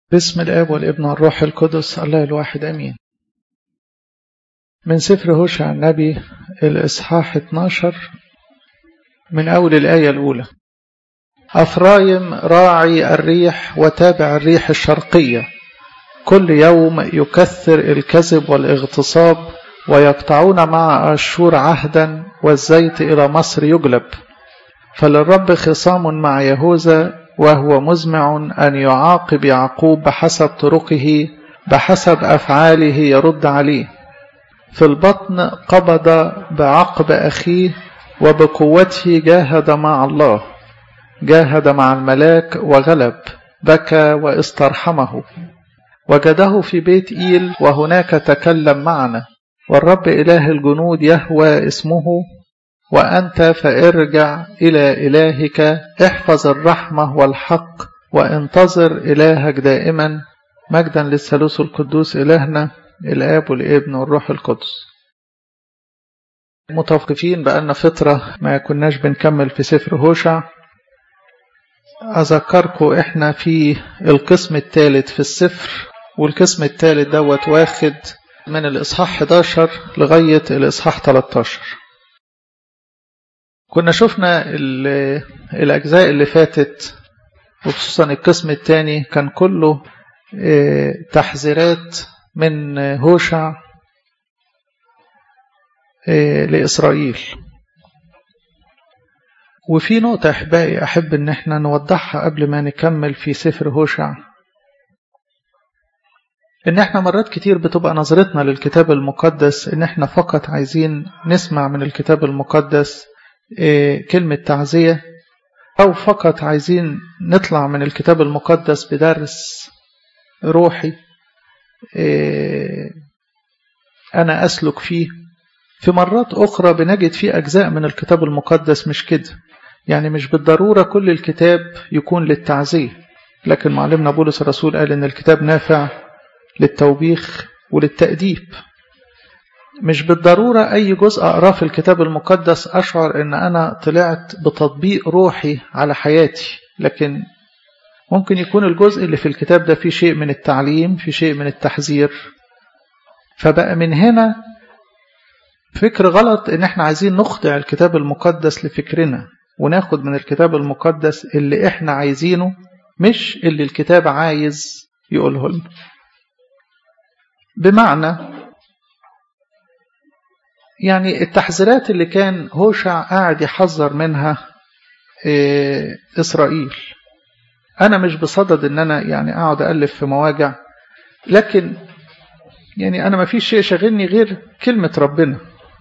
باسم الآب والابن والروح القدس الله الواحد أمين من سفر هوشع النبي الإصحاح 12 من أول الآية الأولى أفرايم راعي الريح وتابع الريح الشرقية كل يوم يكثر الكذب والاغتصاب ويقطعون مع أشور عهدا والزيت إلى مصر يجلب فللرب خصام مع يهوذا وهو مزمع أن يعاقب يعقوب بحسب طرقه بحسب أفعاله يرد عليه في البطن قبض بعقب أخيه وبقوته جاهد مع الله جاهد مع الملاك وغلب بكى واسترحمه وجده في بيت إيل وهناك تكلم معنا والرب إله الجنود يهوى اسمه وأنت فارجع إلى إلهك احفظ الرحمة والحق وانتظر إلهك دائما مجدا للثالوث القدوس إلهنا الآب والابن والروح القدس متوقفين بقالنا فترة ما كناش بنكمل في سفر هوشع أذكركم إحنا في القسم الثالث في السفر والقسم الثالث دوت واخد من الإصحاح 11 لغاية الإصحاح 13 كنا شفنا الأجزاء اللي فاتت وخصوصا القسم الثاني كان كله تحذيرات من هوشع لإسرائيل وفي نقطة أحبائي أحب إن احنا نوضحها قبل ما نكمل في سفر هوشع إن احنا مرات كتير بتبقى نظرتنا للكتاب المقدس إن احنا فقط عايزين نسمع من الكتاب المقدس كلمة تعزية أو فقط عايزين نطلع من الكتاب المقدس بدرس روحي أنا أسلك فيه في مرات أخرى بنجد فيه أجزاء من الكتاب المقدس مش كده يعني مش بالضرورة كل الكتاب يكون للتعزية لكن معلمنا بولس الرسول قال إن الكتاب نافع للتوبيخ وللتأديب مش بالضرورة أي جزء أقراه في الكتاب المقدس أشعر إن أنا طلعت بتطبيق روحي على حياتي لكن ممكن يكون الجزء اللي في الكتاب ده فيه شيء من التعليم في شيء من التحذير فبقى من هنا فكر غلط إن احنا عايزين نخضع الكتاب المقدس لفكرنا وناخد من الكتاب المقدس اللي احنا عايزينه مش اللي الكتاب عايز يقوله لنا بمعنى يعني التحذيرات اللي كان هوشع قاعد يحذر منها إسرائيل أنا مش بصدد إن أنا يعني أقعد ألف في مواجع لكن يعني أنا ما فيش شيء شاغلني غير كلمة ربنا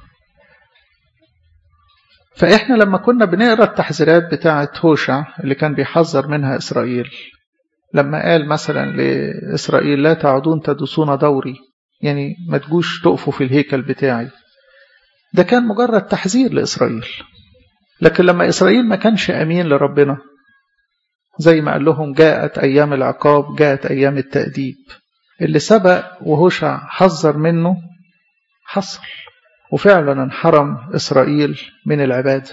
فإحنا لما كنا بنقرأ التحذيرات بتاعة هوشع اللي كان بيحذر منها إسرائيل لما قال مثلا لإسرائيل لا تعودون تدوسون دوري يعني ما تجوش تقفوا في الهيكل بتاعي ده كان مجرد تحذير لإسرائيل لكن لما إسرائيل ما كانش أمين لربنا زي ما قال لهم جاءت أيام العقاب جاءت أيام التأديب اللي سبق وهوشع حذر منه حصل وفعلا انحرم إسرائيل من العبادة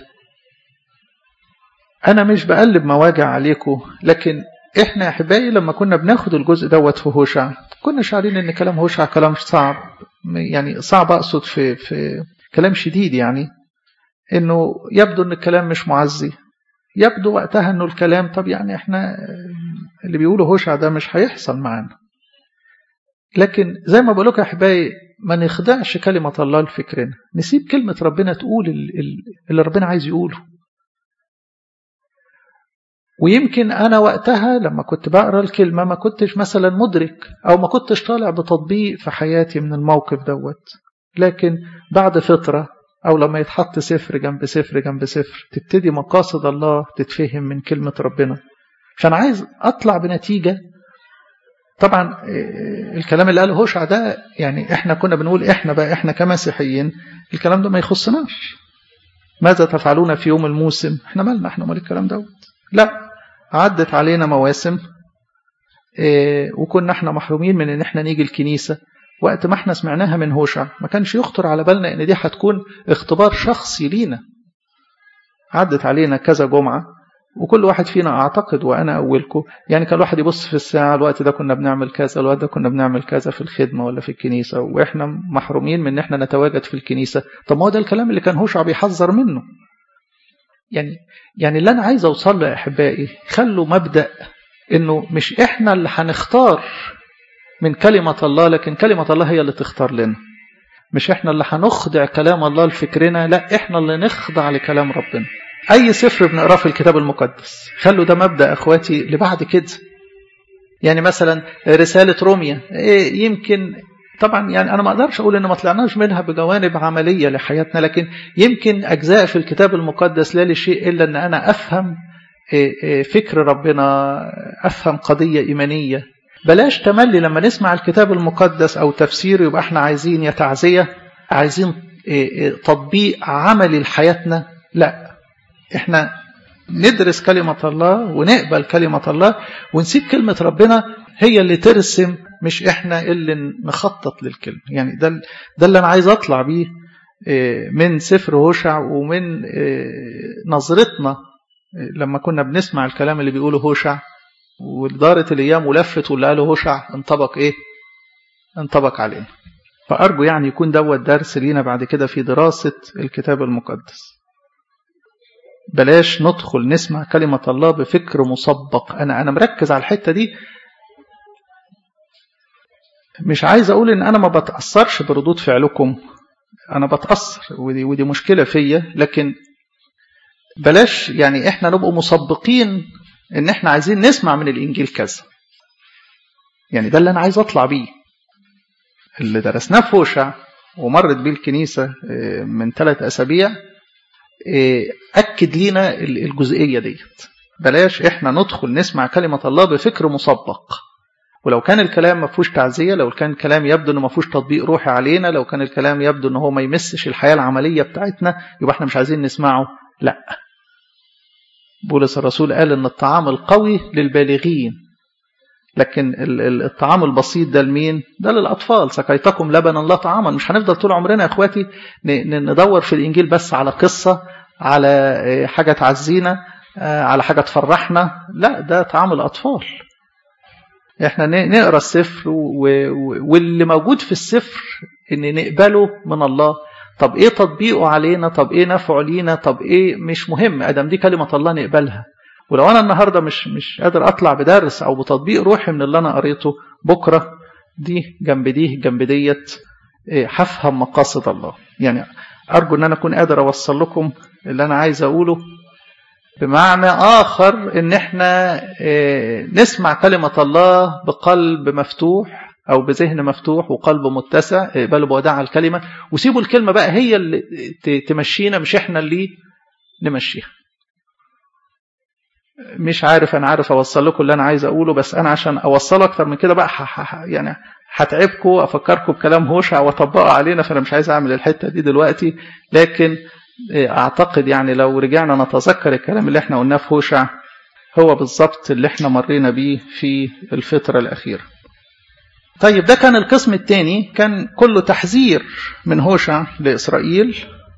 أنا مش بقلب مواجع عليكم لكن إحنا يا أحبائي لما كنا بناخد الجزء دوت في هوشع كنا شعرين إن كلام هوشع كلام صعب يعني صعب أقصد في في كلام شديد يعني انه يبدو ان الكلام مش معزي يبدو وقتها انه الكلام طب يعني احنا اللي بيقوله هوشع ده مش هيحصل معانا لكن زي ما بقول لكم يا احبائي ما نخدعش كلمة الله لفكرنا نسيب كلمة ربنا تقول اللي ربنا عايز يقوله ويمكن أنا وقتها لما كنت بقرأ الكلمة ما كنتش مثلا مدرك أو ما كنتش طالع بتطبيق في حياتي من الموقف دوت لكن بعد فترة أو لما يتحط سفر جنب سفر جنب سفر تبتدي مقاصد الله تتفهم من كلمة ربنا عشان عايز أطلع بنتيجة طبعا الكلام اللي قاله هوشع ده يعني احنا كنا بنقول احنا بقى احنا كمسيحيين الكلام ده ما يخصناش ماذا تفعلون في يوم الموسم احنا مالنا احنا مال الكلام دوت لا عدت علينا مواسم اه وكنا احنا محرومين من ان احنا نيجي الكنيسة وقت ما احنا سمعناها من هوشع ما كانش يخطر على بالنا ان دي هتكون اختبار شخصي لينا عدت علينا كذا جمعة وكل واحد فينا أعتقد وأنا أولكم يعني كان الواحد يبص في الساعة الوقت ده كنا بنعمل كذا الوقت ده كنا بنعمل كذا في الخدمة ولا في الكنيسة وإحنا محرومين من إن إحنا نتواجد في الكنيسة طب ما هو ده الكلام اللي كان هوشع بيحذر منه يعني يعني اللي أنا عايز أوصل له يا أحبائي خلوا مبدأ إنه مش إحنا اللي هنختار من كلمة الله لكن كلمة الله هي اللي تختار لنا مش إحنا اللي هنخضع كلام الله لفكرنا لا إحنا اللي نخضع لكلام ربنا أي سفر بنقراه في الكتاب المقدس خلوا ده مبدأ أخواتي لبعد كده يعني مثلا رسالة روميا إيه يمكن طبعا يعني أنا ما أقدرش أقول إن ما طلعناش منها بجوانب عملية لحياتنا لكن يمكن أجزاء في الكتاب المقدس لا لشيء إلا أن أنا أفهم فكر ربنا أفهم قضية إيمانية بلاش تملي لما نسمع الكتاب المقدس أو تفسيره يبقى احنا عايزين يا تعزية عايزين تطبيق عملي لحياتنا لا احنا ندرس كلمة الله ونقبل كلمة الله ونسيب كلمة ربنا هي اللي ترسم مش احنا اللي نخطط للكلمة يعني ده, ده اللي انا عايز اطلع بيه من سفر هوشع ومن نظرتنا لما كنا بنسمع الكلام اللي بيقوله هوشع ودارت الايام ولفت واللي قاله هوشع انطبق ايه انطبق علينا فارجو يعني يكون دوت درس لينا بعد كده في دراسة الكتاب المقدس بلاش ندخل نسمع كلمة الله بفكر مسبق أنا أنا مركز على الحتة دي مش عايز أقول إن أنا ما بتأثرش بردود فعلكم أنا بتأثر ودي, ودي مشكلة فيا لكن بلاش يعني إحنا نبقوا مسبقين إن إحنا عايزين نسمع من الإنجيل كذا يعني ده اللي أنا عايز أطلع بيه اللي درسناه في هوشع ومرت بيه الكنيسة من ثلاث أسابيع أكد لنا الجزئية ديت بلاش إحنا ندخل نسمع كلمة الله بفكر مسبق ولو كان الكلام ما فيهوش تعزية لو كان الكلام يبدو انه ما فيهوش تطبيق روحي علينا لو كان الكلام يبدو انه هو ما يمسش الحياة العملية بتاعتنا يبقى احنا مش عايزين نسمعه لا بولس الرسول قال ان الطعام القوي للبالغين لكن الطعام البسيط ده لمين ده للأطفال سقيتكم لبنا لا طعاما مش هنفضل طول عمرنا يا اخواتي ندور في الإنجيل بس على قصة على حاجة تعزينا على حاجة تفرحنا لا ده طعام الأطفال احنا نقرا السفر واللي موجود في السفر ان نقبله من الله طب ايه تطبيقه علينا طب ايه نفعه لينا طب ايه مش مهم ادم دي كلمه الله نقبلها ولو انا النهارده مش مش قادر اطلع بدرس او بتطبيق روحي من اللي انا قريته بكره دي جنب دي جنب ديت هفهم مقاصد الله يعني ارجو ان انا اكون قادر اوصل لكم اللي انا عايز اقوله بمعنى آخر إن إحنا نسمع كلمة الله بقلب مفتوح أو بذهن مفتوح وقلب متسع اقبلوا بوداع الكلمة وسيبوا الكلمة بقى هي اللي تمشينا مش إحنا اللي نمشيها مش عارف أنا عارف أوصل لكم اللي أنا عايز أقوله بس أنا عشان أوصله أكتر من كده بقى يعني هتعبكم أفكركم بكلام هوشع وأطبقه علينا فأنا مش عايز أعمل الحتة دي دلوقتي لكن أعتقد يعني لو رجعنا نتذكر الكلام اللي احنا قلناه في هوشع هو بالظبط اللي احنا مرينا بيه في الفترة الأخيرة طيب ده كان القسم الثاني كان كله تحذير من هوشع لإسرائيل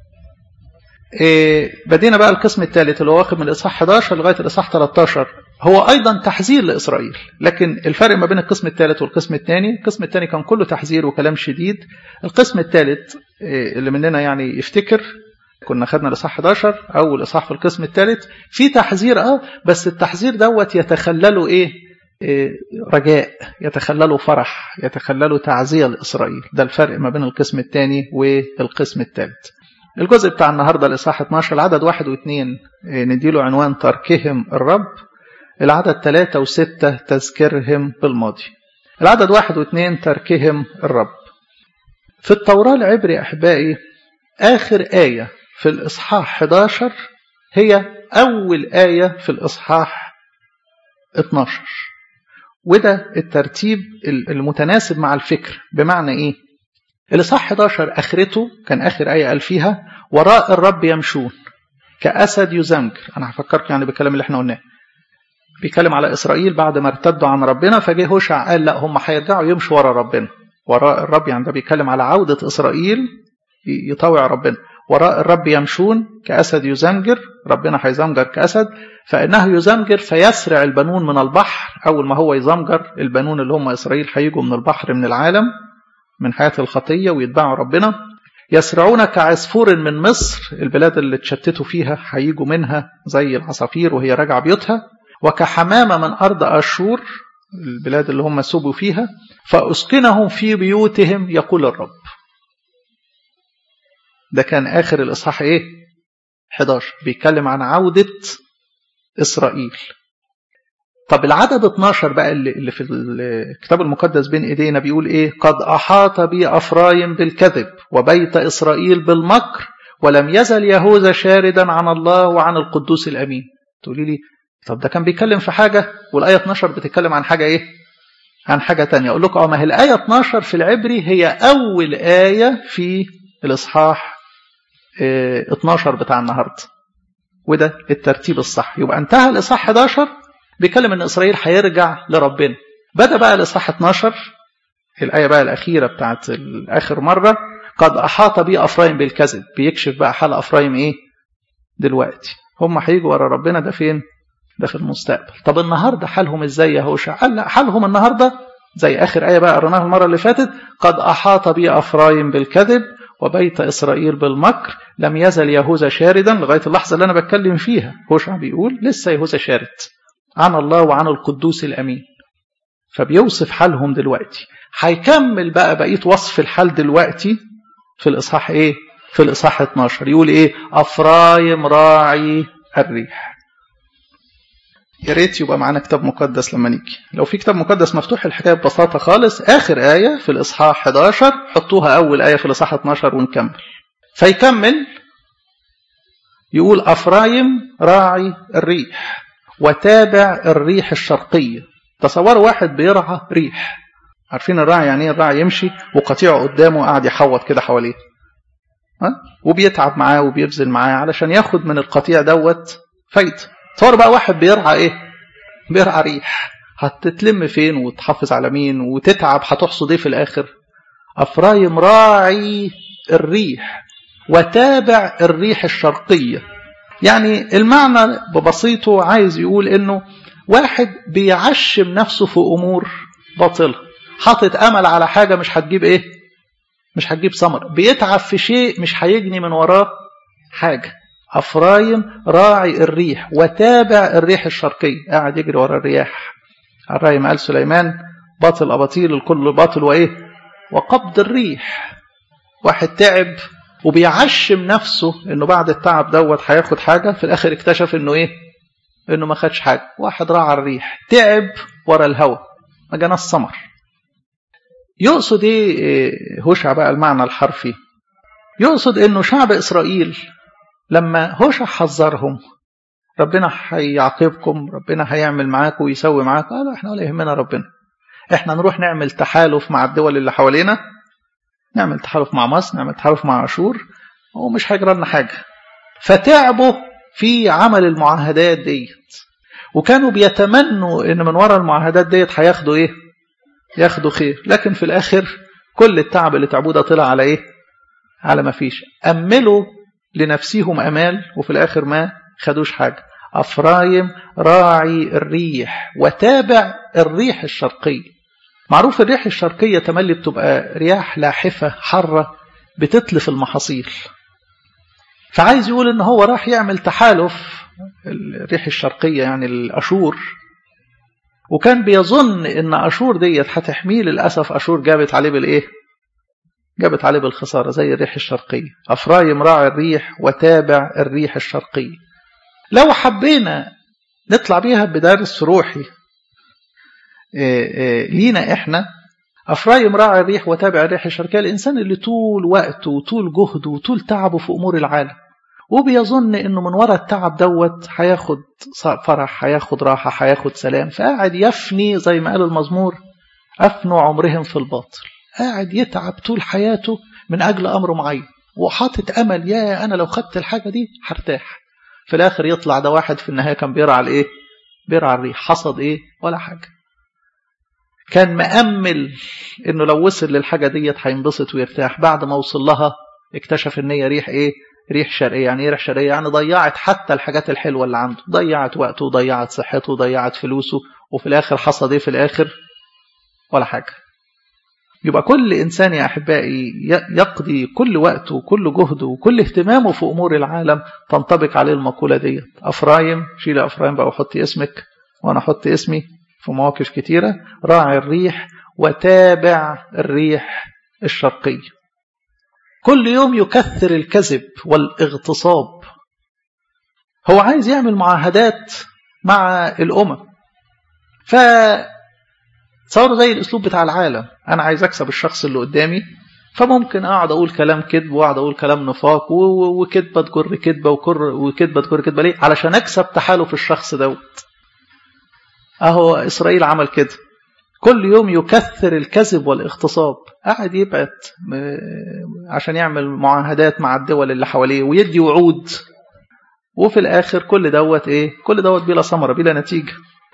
إيه بدينا بقى القسم الثالث اللي هو واخد من الإصحاح 11 لغاية الإصحاح 13 هو أيضا تحذير لإسرائيل لكن الفرق ما بين القسم الثالث والقسم الثاني القسم الثاني كان كله تحذير وكلام شديد القسم الثالث إيه اللي مننا يعني يفتكر كنا خدنا الاصحاح 11 اول اصحاح في القسم الثالث في تحذير اه بس التحذير دوت يتخلله ايه, إيه رجاء يتخلله فرح يتخلله تعزيه لاسرائيل ده الفرق ما بين القسم الثاني والقسم الثالث الجزء بتاع النهارده الاصحاح 12 العدد واحد واثنين إيه نديله عنوان تركهم الرب العدد ثلاثة وستة تذكرهم بالماضي العدد واحد واثنين تركهم الرب في التوراة العبري أحبائي آخر آية في الإصحاح 11 هي أول آية في الإصحاح 12 وده الترتيب المتناسب مع الفكر بمعنى إيه الإصحاح 11 آخرته كان آخر آية قال فيها وراء الرب يمشون كأسد يزمجر أنا هفكرك يعني بالكلام اللي احنا قلناه بيتكلم على إسرائيل بعد ما ارتدوا عن ربنا فجه هوشع قال لا هم هيرجعوا يمشوا ورا ربنا وراء الرب يعني ده بيتكلم على عودة إسرائيل يطوع ربنا وراء الرب يمشون كأسد يزمجر ربنا هيزمجر كأسد فإنه يزمجر فيسرع البنون من البحر أول ما هو يزمجر البنون اللي هم إسرائيل هيجوا من البحر من العالم من حياة الخطية ويتبعوا ربنا يسرعون كعصفور من مصر البلاد اللي اتشتتوا فيها هيجوا منها زي العصافير وهي راجعة بيوتها وكحمامة من أرض أشور البلاد اللي هم سبوا فيها فأسكنهم في بيوتهم يقول الرب ده كان آخر الإصحاح إيه 11 بيتكلم عن عودة إسرائيل طب العدد 12 بقى اللي في الكتاب المقدس بين ايدينا بيقول ايه قد احاط بي افرايم بالكذب وبيت اسرائيل بالمكر ولم يزل يهوذا شاردا عن الله وعن القدوس الامين تقولي لي طب ده كان بيتكلم في حاجه والايه 12 بتتكلم عن حاجه ايه عن حاجه تانية اقول لكم اه ما هي الايه 12 في العبري هي اول ايه في الاصحاح اه 12 بتاع النهارده وده الترتيب الصح يبقى انتهى الاصحاح 11 بيتكلم ان اسرائيل هيرجع لربنا بدا بقى الاصحاح 12 الايه بقى الاخيره بتاعت اخر مره قد احاط بي افرايم بالكذب بيكشف بقى حال افرايم ايه دلوقتي هم هيجوا ورا ربنا ده فين ده في المستقبل طب النهارده حالهم ازاي يا هوشع قال لا حالهم النهارده زي اخر ايه بقى قريناها المره اللي فاتت قد احاط بي افرايم بالكذب وبيت اسرائيل بالمكر لم يزل يهوذا شاردا لغايه اللحظه اللي انا بتكلم فيها هوشع بيقول لسه يهوذا شارد عن الله وعن القدوس الأمين فبيوصف حالهم دلوقتي هيكمل بقى بقية وصف الحال دلوقتي في الإصحاح إيه؟ في الإصحاح 12 يقول إيه؟ أفرايم راعي الريح يا ريت يبقى معانا كتاب مقدس لما نيجي لو في كتاب مقدس مفتوح الحكايه ببساطه خالص اخر ايه في الاصحاح 11 حطوها اول ايه في الاصحاح 12 ونكمل فيكمل يقول افرايم راعي الريح وتابع الريح الشرقية تصوروا واحد بيرعى ريح عارفين الراعي يعني ايه الراعي يمشي وقطيعه قدامه قاعد يحوط كده حواليه ها وبيتعب معاه وبيبذل معاه علشان ياخد من القطيع دوت فايدة تصور بقى واحد بيرعى ايه بيرعى ريح هتتلم فين وتحافظ على مين وتتعب هتحصد ايه في الاخر افرايم راعي الريح وتابع الريح الشرقيه يعني المعنى ببسيطه عايز يقول انه واحد بيعشم نفسه في امور باطله حاطط امل على حاجه مش هتجيب ايه مش هتجيب ثمر بيتعب في شيء مش هيجني من وراه حاجه افرايم راعي الريح وتابع الريح الشرقيه قاعد يجري ورا الرياح الرايم قال سليمان باطل اباطيل الكل باطل وايه وقبض الريح واحد تعب وبيعشم نفسه انه بعد التعب دوت هياخد حاجه في الاخر اكتشف انه ايه انه ما خدش حاجه واحد راعى الريح تعب ورا الهوى ما جناش ثمر يقصد ايه هوشع بقى المعنى الحرفي يقصد انه شعب اسرائيل لما هوشع حذرهم ربنا هيعاقبكم ربنا هيعمل معاكم ويسوي معاكم قالوا احنا ولا يهمنا ربنا احنا نروح نعمل تحالف مع الدول اللي حوالينا نعمل تحالف مع مصر نعمل تحالف مع عاشور ومش هيجرى لنا حاجه فتعبوا في عمل المعاهدات ديت وكانوا بيتمنوا ان من وراء المعاهدات ديت هياخدوا ايه ياخدوا خير لكن في الاخر كل التعب اللي تعبوه ده طلع على ايه على ما فيش املوا لنفسهم امال وفي الاخر ما خدوش حاجه افرايم راعي الريح وتابع الريح الشرقيه معروف الريح الشرقيه تملي بتبقى رياح لاحفه حاره بتتلف المحاصيل فعايز يقول ان هو راح يعمل تحالف الريح الشرقيه يعني الاشور وكان بيظن ان اشور ديت هتحميه للاسف اشور جابت عليه بالايه جابت عليه بالخساره زي الريح الشرقيه افرايم راعي الريح وتابع الريح الشرقيه لو حبينا نطلع بيها بدرس روحي لينا احنا افرايم راعي الريح وتابع الريح الشرقيه الانسان اللي طول وقته وطول جهده وطول تعبه في امور العالم وبيظن انه من وراء التعب دوت هياخد فرح هياخد راحه هياخد سلام فقاعد يفني زي ما قال المزمور افنوا عمرهم في الباطل قاعد يتعب طول حياته من اجل امر معين وحاطط امل يا انا لو خدت الحاجه دي هرتاح في الاخر يطلع ده واحد في النهايه كان بيرعى الايه بيرعى الريح حصد ايه ولا حاجه كان مأمل انه لو وصل للحاجه ديت هينبسط ويرتاح بعد ما وصل لها اكتشف ان هي ريح ايه ريح شرقية يعني ايه ريح شرقية يعني ضيعت حتى الحاجات الحلوة اللي عنده ضيعت وقته وضيعت صحته وضيعت فلوسه وفي الآخر حصل ايه في الآخر ولا حاجة يبقى كل إنسان يا أحبائي يقضي كل وقته وكل جهده وكل اهتمامه في أمور العالم تنطبق عليه المقولة دي أفرايم شيل أفرايم بقى وحطي اسمك وأنا أحط اسمي في مواقف كتيرة راعي الريح وتابع الريح الشرقية كل يوم يكثر الكذب والاغتصاب هو عايز يعمل معاهدات مع الأمم ف تصوروا زي الأسلوب بتاع العالم أنا عايز أكسب الشخص اللي قدامي فممكن أقعد أقول كلام كذب وأقعد أقول كلام نفاق وكذبة تجر كذبة وكذبة تجر كذبة ليه؟ علشان أكسب تحالف الشخص دوت أهو إسرائيل عمل كده كل يوم يكثر الكذب والاغتصاب قاعد يبعت عشان يعمل معاهدات مع الدول اللي حواليه ويدي وعود وفي الآخر كل دوت إيه كل دوت بلا ثمرة بلا نتيجة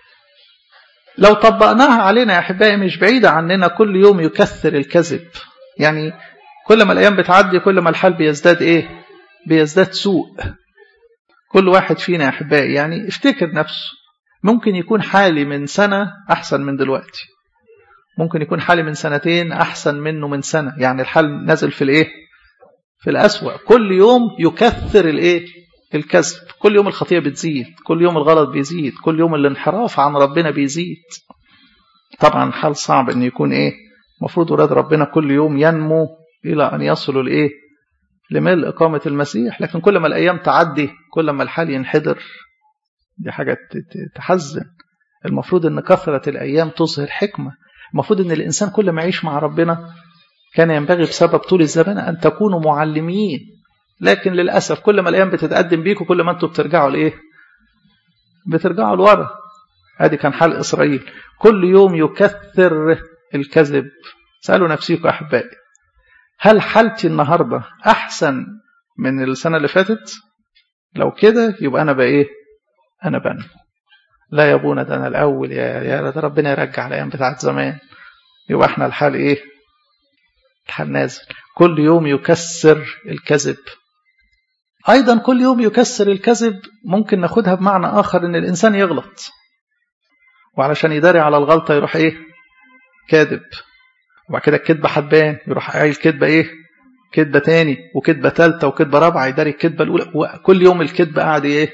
لو طبقناها علينا يا أحبائي مش بعيدة عننا كل يوم يكثر الكذب يعني كل ما الأيام بتعدي كل ما الحال بيزداد إيه بيزداد سوء كل واحد فينا يا أحبائي يعني افتكر نفسه ممكن يكون حالي من سنة أحسن من دلوقتي ممكن يكون حالي من سنتين أحسن منه من سنة يعني الحال نازل في الإيه في الأسوأ كل يوم يكثر الإيه الكذب كل يوم الخطية بتزيد كل يوم الغلط بيزيد كل يوم الانحراف عن ربنا بيزيد طبعا حال صعب ان يكون ايه المفروض ولاد ربنا كل يوم ينمو الى ان يصلوا لايه لملء اقامه المسيح لكن كل ما الايام تعدي كل ما الحال ينحدر دي حاجه تحزن المفروض ان كثره الايام تظهر حكمه المفروض ان الانسان كل ما يعيش مع ربنا كان ينبغي بسبب طول الزمن ان تكونوا معلمين لكن للأسف كل ما الأيام بتتقدم بيكم كل ما أنتم بترجعوا لإيه بترجعوا لورا هذه كان حال إسرائيل كل يوم يكثر الكذب سألوا نفسيكم أحبائي هل حالتي النهاردة أحسن من السنة اللي فاتت لو كده يبقى أنا بقى إيه أنا بنمو لا يا ابونا ده أنا الأول يا يا ده ربنا يرجع الأيام بتاعت زمان يبقى إحنا الحال إيه الحال نازل كل يوم يكسر الكذب أيضا كل يوم يكسر الكذب ممكن ناخدها بمعنى آخر إن الإنسان يغلط وعلشان يداري على الغلطة يروح إيه كاذب وبعد كده الكذبة حبان يروح قايل كذبة إيه كذبة تاني وكذبة تالتة وكذبة رابعة يداري الكذبة الأولى وكل يوم الكذبة قاعد إيه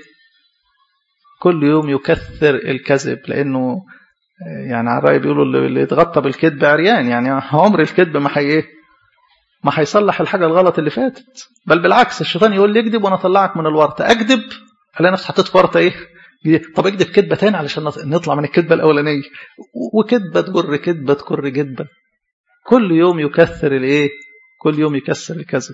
كل يوم يكثر الكذب لأنه يعني على الرأي بيقولوا اللي يتغطى بالكذب عريان يعني عمر الكذب ما هي ما هيصلح الحاجة الغلط اللي فاتت بل بالعكس الشيطان يقول لي اكذب وانا اطلعك من الورطة اكذب الاقي نفسي حطيت في ورطة ايه طب اكذب كذبة تاني علشان نطلع من الكذبة الأولانية وكذبة تجر كذبة تجر كذبة كل يوم يكثر الايه كل يوم يكسر الكذب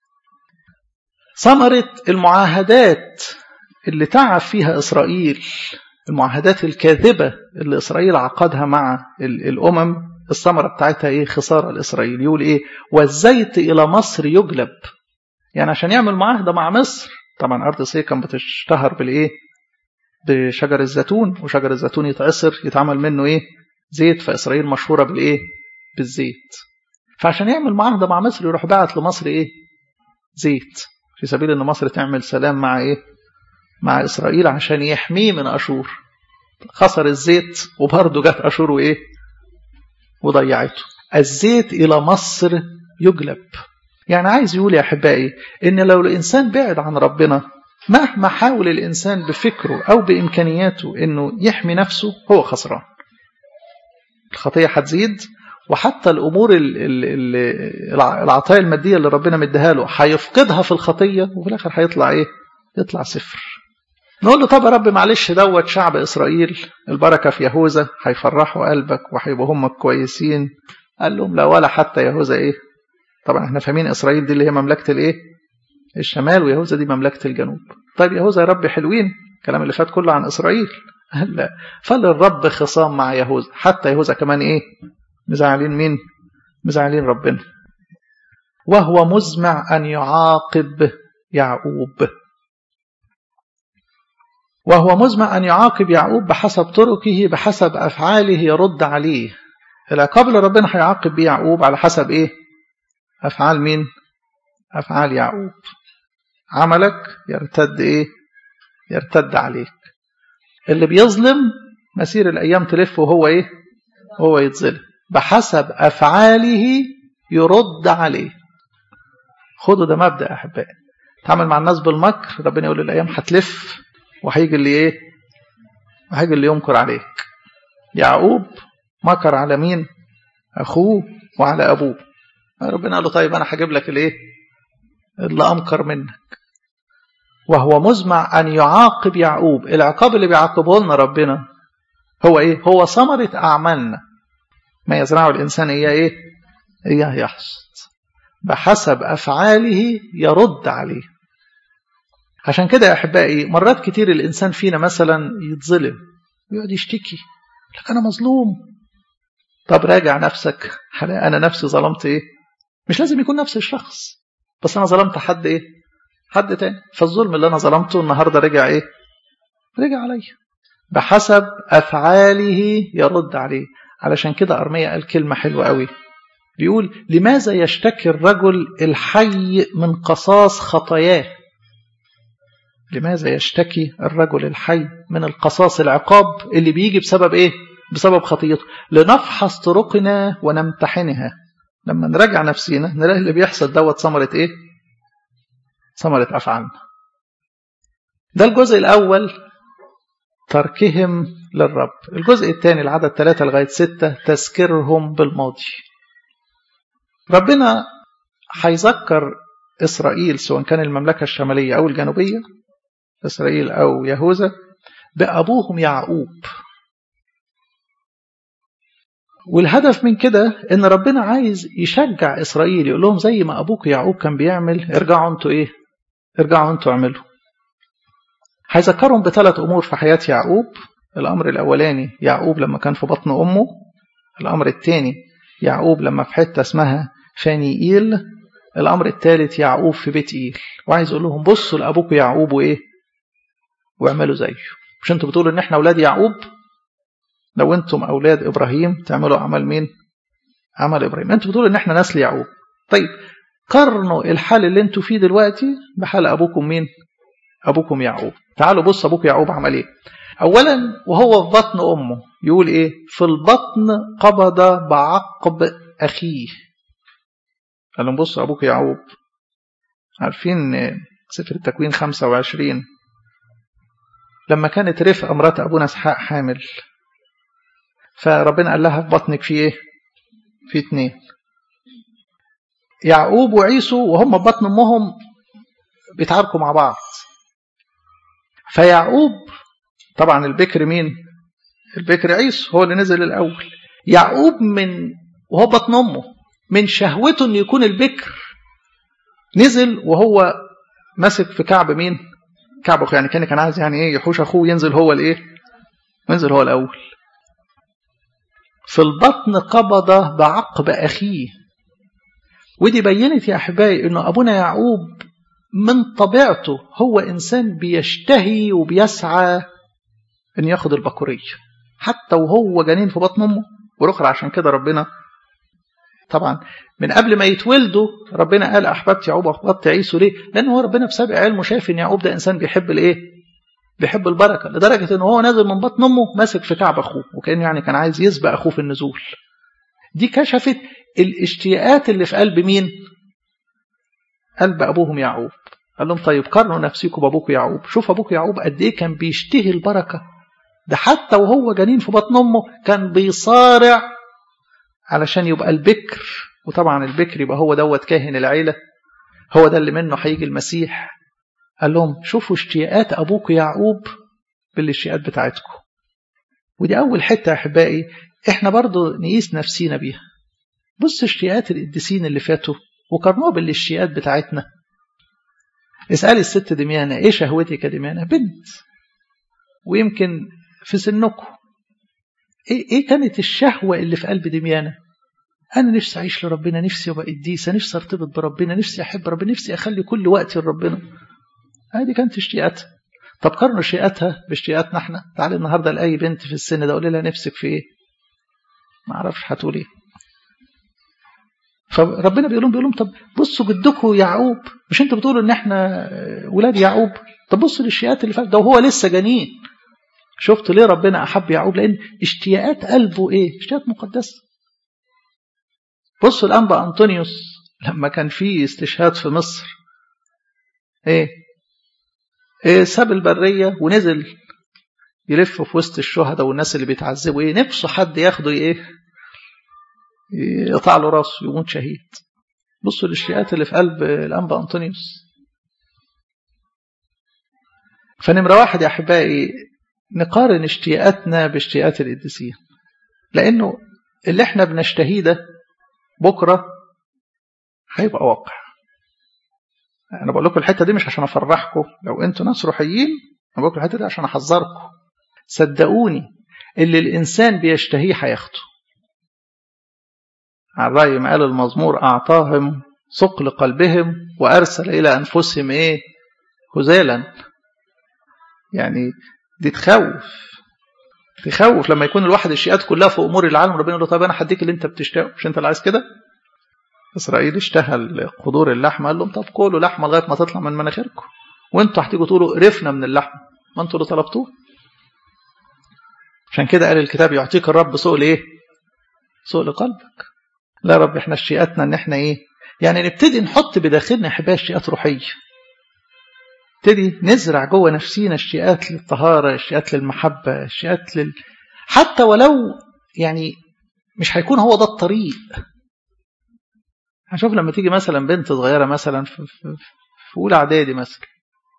ثمرة المعاهدات اللي تعب فيها إسرائيل المعاهدات الكاذبة اللي إسرائيل عقدها مع الأمم الثمرة بتاعتها إيه خسارة لإسرائيل يقول إيه والزيت إلى مصر يجلب يعني عشان يعمل معاهدة مع مصر طبعا أرض سي كان بتشتهر بالإيه بشجر الزيتون وشجر الزيتون يتعصر يتعمل منه إيه زيت فإسرائيل مشهورة بالإيه بالزيت فعشان يعمل معاهدة مع مصر يروح باعت لمصر إيه زيت في سبيل أن مصر تعمل سلام مع إيه مع إسرائيل عشان يحميه من أشور خسر الزيت وبرضه جت أشور وإيه وضيعته الزيت إلى مصر يجلب يعني عايز يقول يا أحبائي إن لو الإنسان بعد عن ربنا مهما حاول الإنسان بفكره أو بإمكانياته إنه يحمي نفسه هو خسران الخطية هتزيد وحتى الأمور العطايا المادية اللي ربنا مديها له هيفقدها في الخطية وفي الآخر هيطلع إيه؟ يطلع صفر نقول له طب يا رب معلش دوت شعب إسرائيل البركة في يهوذا هيفرحوا قلبك وهيبقوا هم كويسين قال لهم لا ولا حتى يهوذا إيه طبعا احنا فاهمين إسرائيل دي اللي هي مملكة الإيه الشمال ويهوذا دي مملكة الجنوب طيب يهوذا يا رب حلوين الكلام اللي فات كله عن إسرائيل لا فللرب خصام مع يهوذا حتى يهوذا كمان إيه مزعلين مين مزعلين ربنا وهو مزمع أن يعاقب يعقوب وهو مزمع أن يعاقب يعقوب بحسب طرقه بحسب أفعاله يرد عليه العقاب اللي ربنا هيعاقب بيه يعقوب على حسب إيه أفعال مين أفعال يعقوب عملك يرتد ايه يرتد عليك اللي بيظلم مسير الايام تلف وهو ايه هو يتظلم بحسب افعاله يرد عليه خدوا ده مبدا احبائي تعمل مع الناس بالمكر ربنا يقول الايام هتلف وهيجي اللي ايه وهيجي اللي يمكر عليك يعقوب مكر على مين اخوه وعلى ابوه ربنا قال له طيب انا هجيب لك الايه اللي امكر منك وهو مزمع ان يعاقب يعقوب العقاب اللي بيعاقبه لنا ربنا هو ايه هو ثمره اعمالنا ما يزرعه الانسان اياه ايه اياه يحصد بحسب افعاله يرد عليه عشان كده يا احبائي مرات كتير الانسان فينا مثلا يتظلم يقعد يشتكي لك انا مظلوم طب راجع نفسك انا نفسي ظلمت ايه مش لازم يكون نفس الشخص بس انا ظلمت حد ايه حد تاني فالظلم اللي انا ظلمته النهارده رجع ايه رجع عليا بحسب افعاله يرد عليه علشان كده ارميا قال كلمه حلوه قوي بيقول لماذا يشتكي الرجل الحي من قصاص خطاياه لماذا يشتكي الرجل الحي من القصاص العقاب اللي بيجي بسبب ايه بسبب خطيته لنفحص طرقنا ونمتحنها لما نراجع نفسينا نلاقي اللي بيحصل دوت ثمرة ايه ثمرة افعالنا ده الجزء الاول تركهم للرب الجزء الثاني العدد ثلاثة لغاية ستة تذكيرهم بالماضي ربنا هيذكر إسرائيل سواء كان المملكة الشمالية أو الجنوبية إسرائيل أو يهوذا بأبوهم يعقوب والهدف من كده ان ربنا عايز يشجع اسرائيل يقول لهم زي ما ابوك يعقوب كان بيعمل ارجعوا انتوا ايه ارجعوا انتوا اعملوا هيذكرهم بثلاث امور في حياه يعقوب الامر الاولاني يعقوب لما كان في بطن امه الامر الثاني يعقوب لما في حته اسمها فانيئيل الامر الثالث يعقوب في بيت ايل وعايز يقول لهم بصوا لابوكم يعقوب وايه واعملوا زيه مش انتوا بتقولوا ان احنا اولاد يعقوب لو انتم اولاد ابراهيم تعملوا عمل مين عمل ابراهيم انتوا بتقولوا ان احنا نسل يعقوب طيب قارنوا الحال اللي انتوا فيه دلوقتي بحال ابوكم مين ابوكم يعقوب تعالوا بص ابوك يعقوب عمل ايه اولا وهو في بطن امه يقول ايه في البطن قبض بعقب اخيه قال لهم بصوا ابوك يعقوب عارفين سفر التكوين 25 لما كانت رفقه مرات ابونا اسحاق حامل فربنا قال لها في بطنك في ايه في اتنين يعقوب وعيسو وهم في بطن امهم بيتعاركوا مع بعض فيعقوب طبعا البكر مين البكر عيسو هو اللي نزل الاول يعقوب من وهو بطن امه من شهوته انه يكون البكر نزل وهو ماسك في كعب مين كعب اخوه يعني كان كان عايز يعني ايه يحوش اخوه ينزل هو الايه ينزل هو الاول في البطن قبض بعقب أخيه ودي بينت يا أحبائي أنه أبونا يعقوب من طبيعته هو إنسان بيشتهي وبيسعى أن ياخد البكورية حتى وهو جنين في بطن أمه والأخرى عشان كده ربنا طبعا من قبل ما يتولدوا ربنا قال أحببت يعقوب وأحببت عيسو ليه؟ لأن هو ربنا بسابق علمه شايف أن يعقوب ده إنسان بيحب الإيه؟ بيحب البركة لدرجة أنه هو نازل من بطن أمه ماسك في كعب أخوه وكأنه يعني كان عايز يسبق أخوه في النزول دي كشفت الاشتياقات اللي في قلب مين قلب أبوهم يعقوب قال لهم طيب قارنوا نفسكم بأبوكم يعقوب شوف أبوك يعقوب قد إيه كان بيشتهي البركة ده حتى وهو جنين في بطن أمه كان بيصارع علشان يبقى البكر وطبعا البكر يبقى هو دوت كاهن العيلة هو ده اللي منه هيجي المسيح قال لهم شوفوا اشتياقات أبوك يعقوب بالاشتياقات بتاعتكم ودي أول حتة يا أحبائي إحنا برضو نقيس نفسينا بيها بص اشتياقات القديسين اللي فاتوا وقارنوها بالاشتياقات بتاعتنا اسألي الست دميانة إيه شهوتك يا دميانة بنت ويمكن في سنكم إيه, إيه كانت الشهوة اللي في قلب دميانة أنا نفسي أعيش لربنا نفسي أبقى قديسة نفسي أرتبط بربنا نفسي أحب ربنا نفسي أخلي كل وقتي لربنا هذه كانت اشتياقاتها طب قارنوا اشتياقاتها باشتياقاتنا احنا تعالي النهارده لاي بنت في السن ده قولي لها نفسك في ايه ما اعرفش هتقول ايه فربنا بيقول لهم بيقول لهم طب بصوا جدكم يعقوب مش انتوا بتقولوا ان احنا ولاد يعقوب طب بصوا للشيئات اللي فاتت ده وهو لسه جنين شفت ليه ربنا احب يعقوب لان اشتياقات قلبه ايه اشتياقات مقدسه بصوا الانبا انطونيوس لما كان في استشهاد في مصر ايه إيه ساب البريه ونزل يلف في وسط الشهداء والناس اللي بيتعذبوا ايه نفسه حد ياخده ايه يقطع له راسه يموت شهيد بصوا للشيئات اللي في قلب الانبا انطونيوس فنمرة واحد يا أحبائي نقارن اشتياقاتنا باشتياقات القديسين لأنه اللي احنا بنشتهيه ده بكرة هيبقى واقع أنا بقول لكم الحتة دي مش عشان أفرحكم لو أنتوا ناس روحيين أنا بقول لكم الحتة دي عشان أحذركم صدقوني اللي الإنسان بيشتهيه هياخده على الرأي ما قال المزمور أعطاهم ثقل قلبهم وأرسل إلى أنفسهم إيه هزالا يعني دي تخوف تخوف لما يكون الواحد الشيئات كلها في امور العالم ربنا يقول له طب انا هديك اللي انت بتشتهيه مش انت اللي عايز كده اسرائيل اشتهى قدور اللحمه قال لهم طب كلوا لحمه لغايه ما تطلع من مناخيركم وانتوا هتيجوا تقولوا قرفنا من اللحمه ما انتوا اللي طلبتوه عشان كده قال الكتاب يعطيك الرب سؤل ايه سؤل قلبك لا يا رب احنا اشتياقاتنا ان احنا ايه يعني نبتدي نحط بداخلنا حبايه اشتياقات روحيه نبتدي نزرع جوه نفسينا اشتياقات للطهاره اشتياقات للمحبه اشتياقات لل حتى ولو يعني مش هيكون هو ده الطريق هشوف لما تيجي مثلا بنت صغيره مثلا في, في, في اولى اعدادي مثلا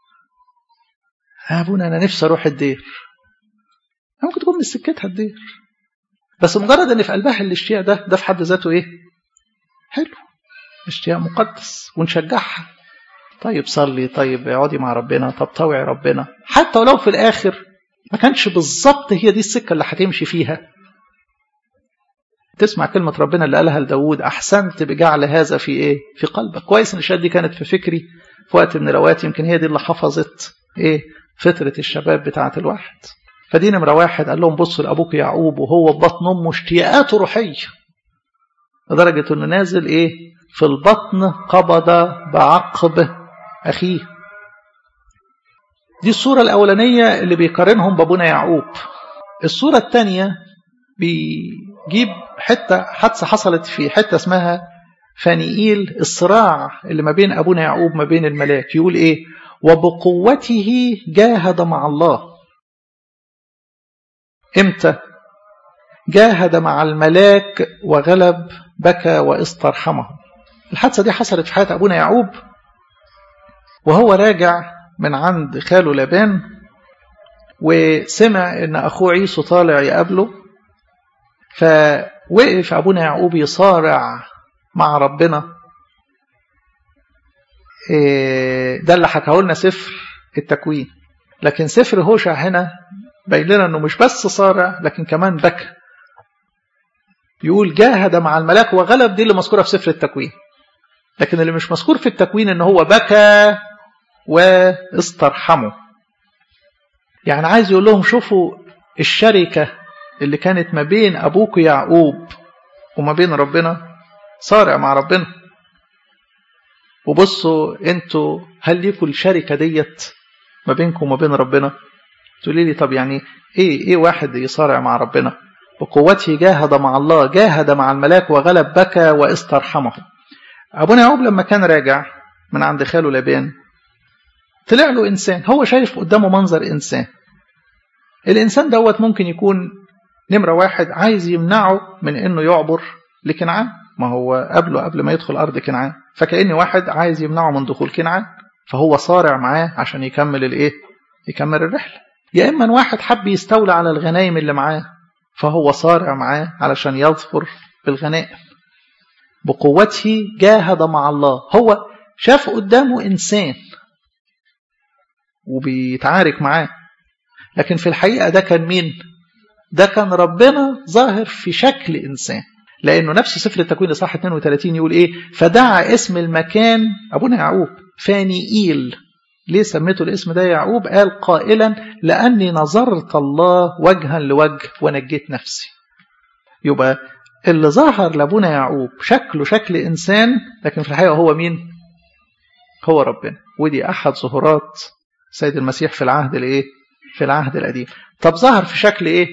يا ابونا انا نفسي اروح الدير ممكن تكون من سكتها الدير بس مجرد ان في قلبها الاشتياق ده ده في حد ذاته ايه حلو اشتياق مقدس ونشجعها طيب صلي طيب اقعدي مع ربنا طب طوعي ربنا حتى ولو في الاخر ما كانش بالظبط هي دي السكه اللي هتمشي فيها تسمع كلمة ربنا اللي قالها لداود أحسنت بجعل هذا في إيه؟ في قلبك كويس إن الشهادة دي كانت في فكري في وقت من الأوقات يمكن هي دي اللي حفظت إيه؟ فترة الشباب بتاعة الواحد فدي نمرة واحد قال لهم بصوا لأبوك يعقوب وهو في بطن أمه اشتياقاته روحية لدرجة إنه نازل إيه؟ في البطن قبض بعقب أخيه دي الصورة الأولانية اللي بيقارنهم بابونا يعقوب الصورة الثانية بيجيب حتة حادثة حصلت في حتة اسمها فانيئيل الصراع اللي ما بين أبونا يعقوب ما بين الملاك يقول إيه وبقوته جاهد مع الله إمتى جاهد مع الملاك وغلب بكى واسترحمه الحادثة دي حصلت في حياة أبونا يعقوب وهو راجع من عند خاله لابان وسمع ان اخوه عيسو طالع يقابله فوقف ابونا يعقوب يصارع مع ربنا ده اللي حكاه لنا سفر التكوين لكن سفر هوشع هنا باين لنا انه مش بس صارع لكن كمان بكى يقول جاهد مع الملاك وغلب دي اللي مذكوره في سفر التكوين لكن اللي مش مذكور في التكوين ان هو بكى واسترحموا يعني عايز يقول لهم شوفوا الشركة اللي كانت ما بين أبوك يعقوب وما بين ربنا صارع مع ربنا وبصوا انتوا هل ليكوا الشركة ديت ما بينكم وما بين ربنا تقولي لي طب يعني ايه ايه واحد يصارع مع ربنا بقوته جاهد مع الله جاهد مع الملاك وغلب بكى واسترحمه أبونا يعقوب لما كان راجع من عند خاله لابان طلع له إنسان هو شايف قدامه منظر إنسان الإنسان دوت ممكن يكون نمرة واحد عايز يمنعه من إنه يعبر لكنعان ما هو قبله قبل ما يدخل أرض كنعان فكأن واحد عايز يمنعه من دخول كنعان فهو صارع معاه عشان يكمل الإيه يكمل الرحلة يا إما واحد حب يستولى على الغنايم اللي معاه فهو صارع معاه علشان يظفر بالغنائم بقوته جاهد مع الله هو شاف قدامه إنسان وبيتعارك معاه لكن في الحقيقة ده كان مين ده كان ربنا ظاهر في شكل إنسان لأنه نفس سفر التكوين صح 32 يقول إيه فدعا اسم المكان أبونا يعقوب فانيئيل ليه سميته الاسم ده يعقوب قال قائلا لأني نظرت الله وجها لوجه ونجيت نفسي يبقى اللي ظهر لابونا يعقوب شكله شكل إنسان لكن في الحقيقة هو مين هو ربنا ودي أحد ظهورات سيد المسيح في العهد الإيه في العهد القديم طب ظهر في شكل إيه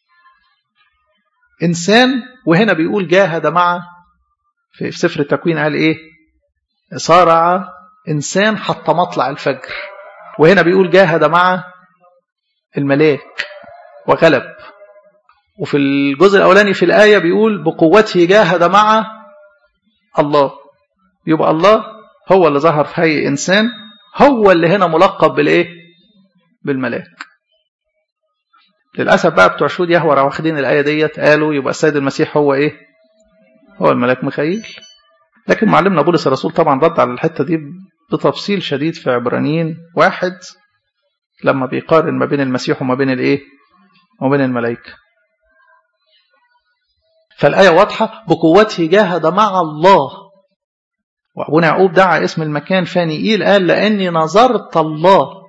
إنسان وهنا بيقول جاهد مع في سفر التكوين قال إيه صارع إنسان حتى مطلع الفجر وهنا بيقول جاهد مع الملاك وغلب وفي الجزء الأولاني في الآية بيقول بقوته جاهد مع الله يبقى الله هو اللي ظهر في هيئة إنسان هو اللي هنا ملقب بالإيه بالملاك للأسف بقى بتوع شهود يهوى واخدين الآية ديت قالوا يبقى السيد المسيح هو إيه هو الملاك ميخائيل لكن معلمنا بولس الرسول طبعا رد على الحتة دي بتفصيل شديد في عبرانيين واحد لما بيقارن ما بين المسيح وما بين الايه وما بين الملائكه فالآية واضحة بقوته جاهد مع الله وأبونا يعقوب دعا اسم المكان فانيئيل قال لأني نظرت الله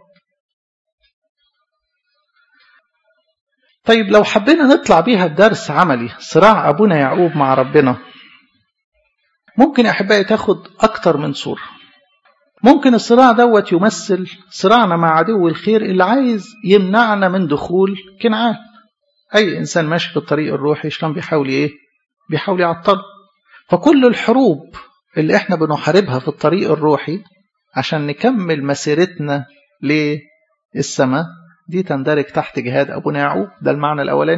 طيب لو حبينا نطلع بيها بدرس عملي صراع أبونا يعقوب مع ربنا ممكن يا أحبائي تاخد أكتر من صورة ممكن الصراع دوت يمثل صراعنا مع عدو الخير اللي عايز يمنعنا من دخول كنعان أي إنسان ماشي في الطريق الروحي شلون بيحاول إيه بيحاول يعطله فكل الحروب اللي احنا بنحاربها في الطريق الروحي عشان نكمل مسيرتنا للسماء دي تندرج تحت جهاد أبونا يعقوب ده المعنى الأولاني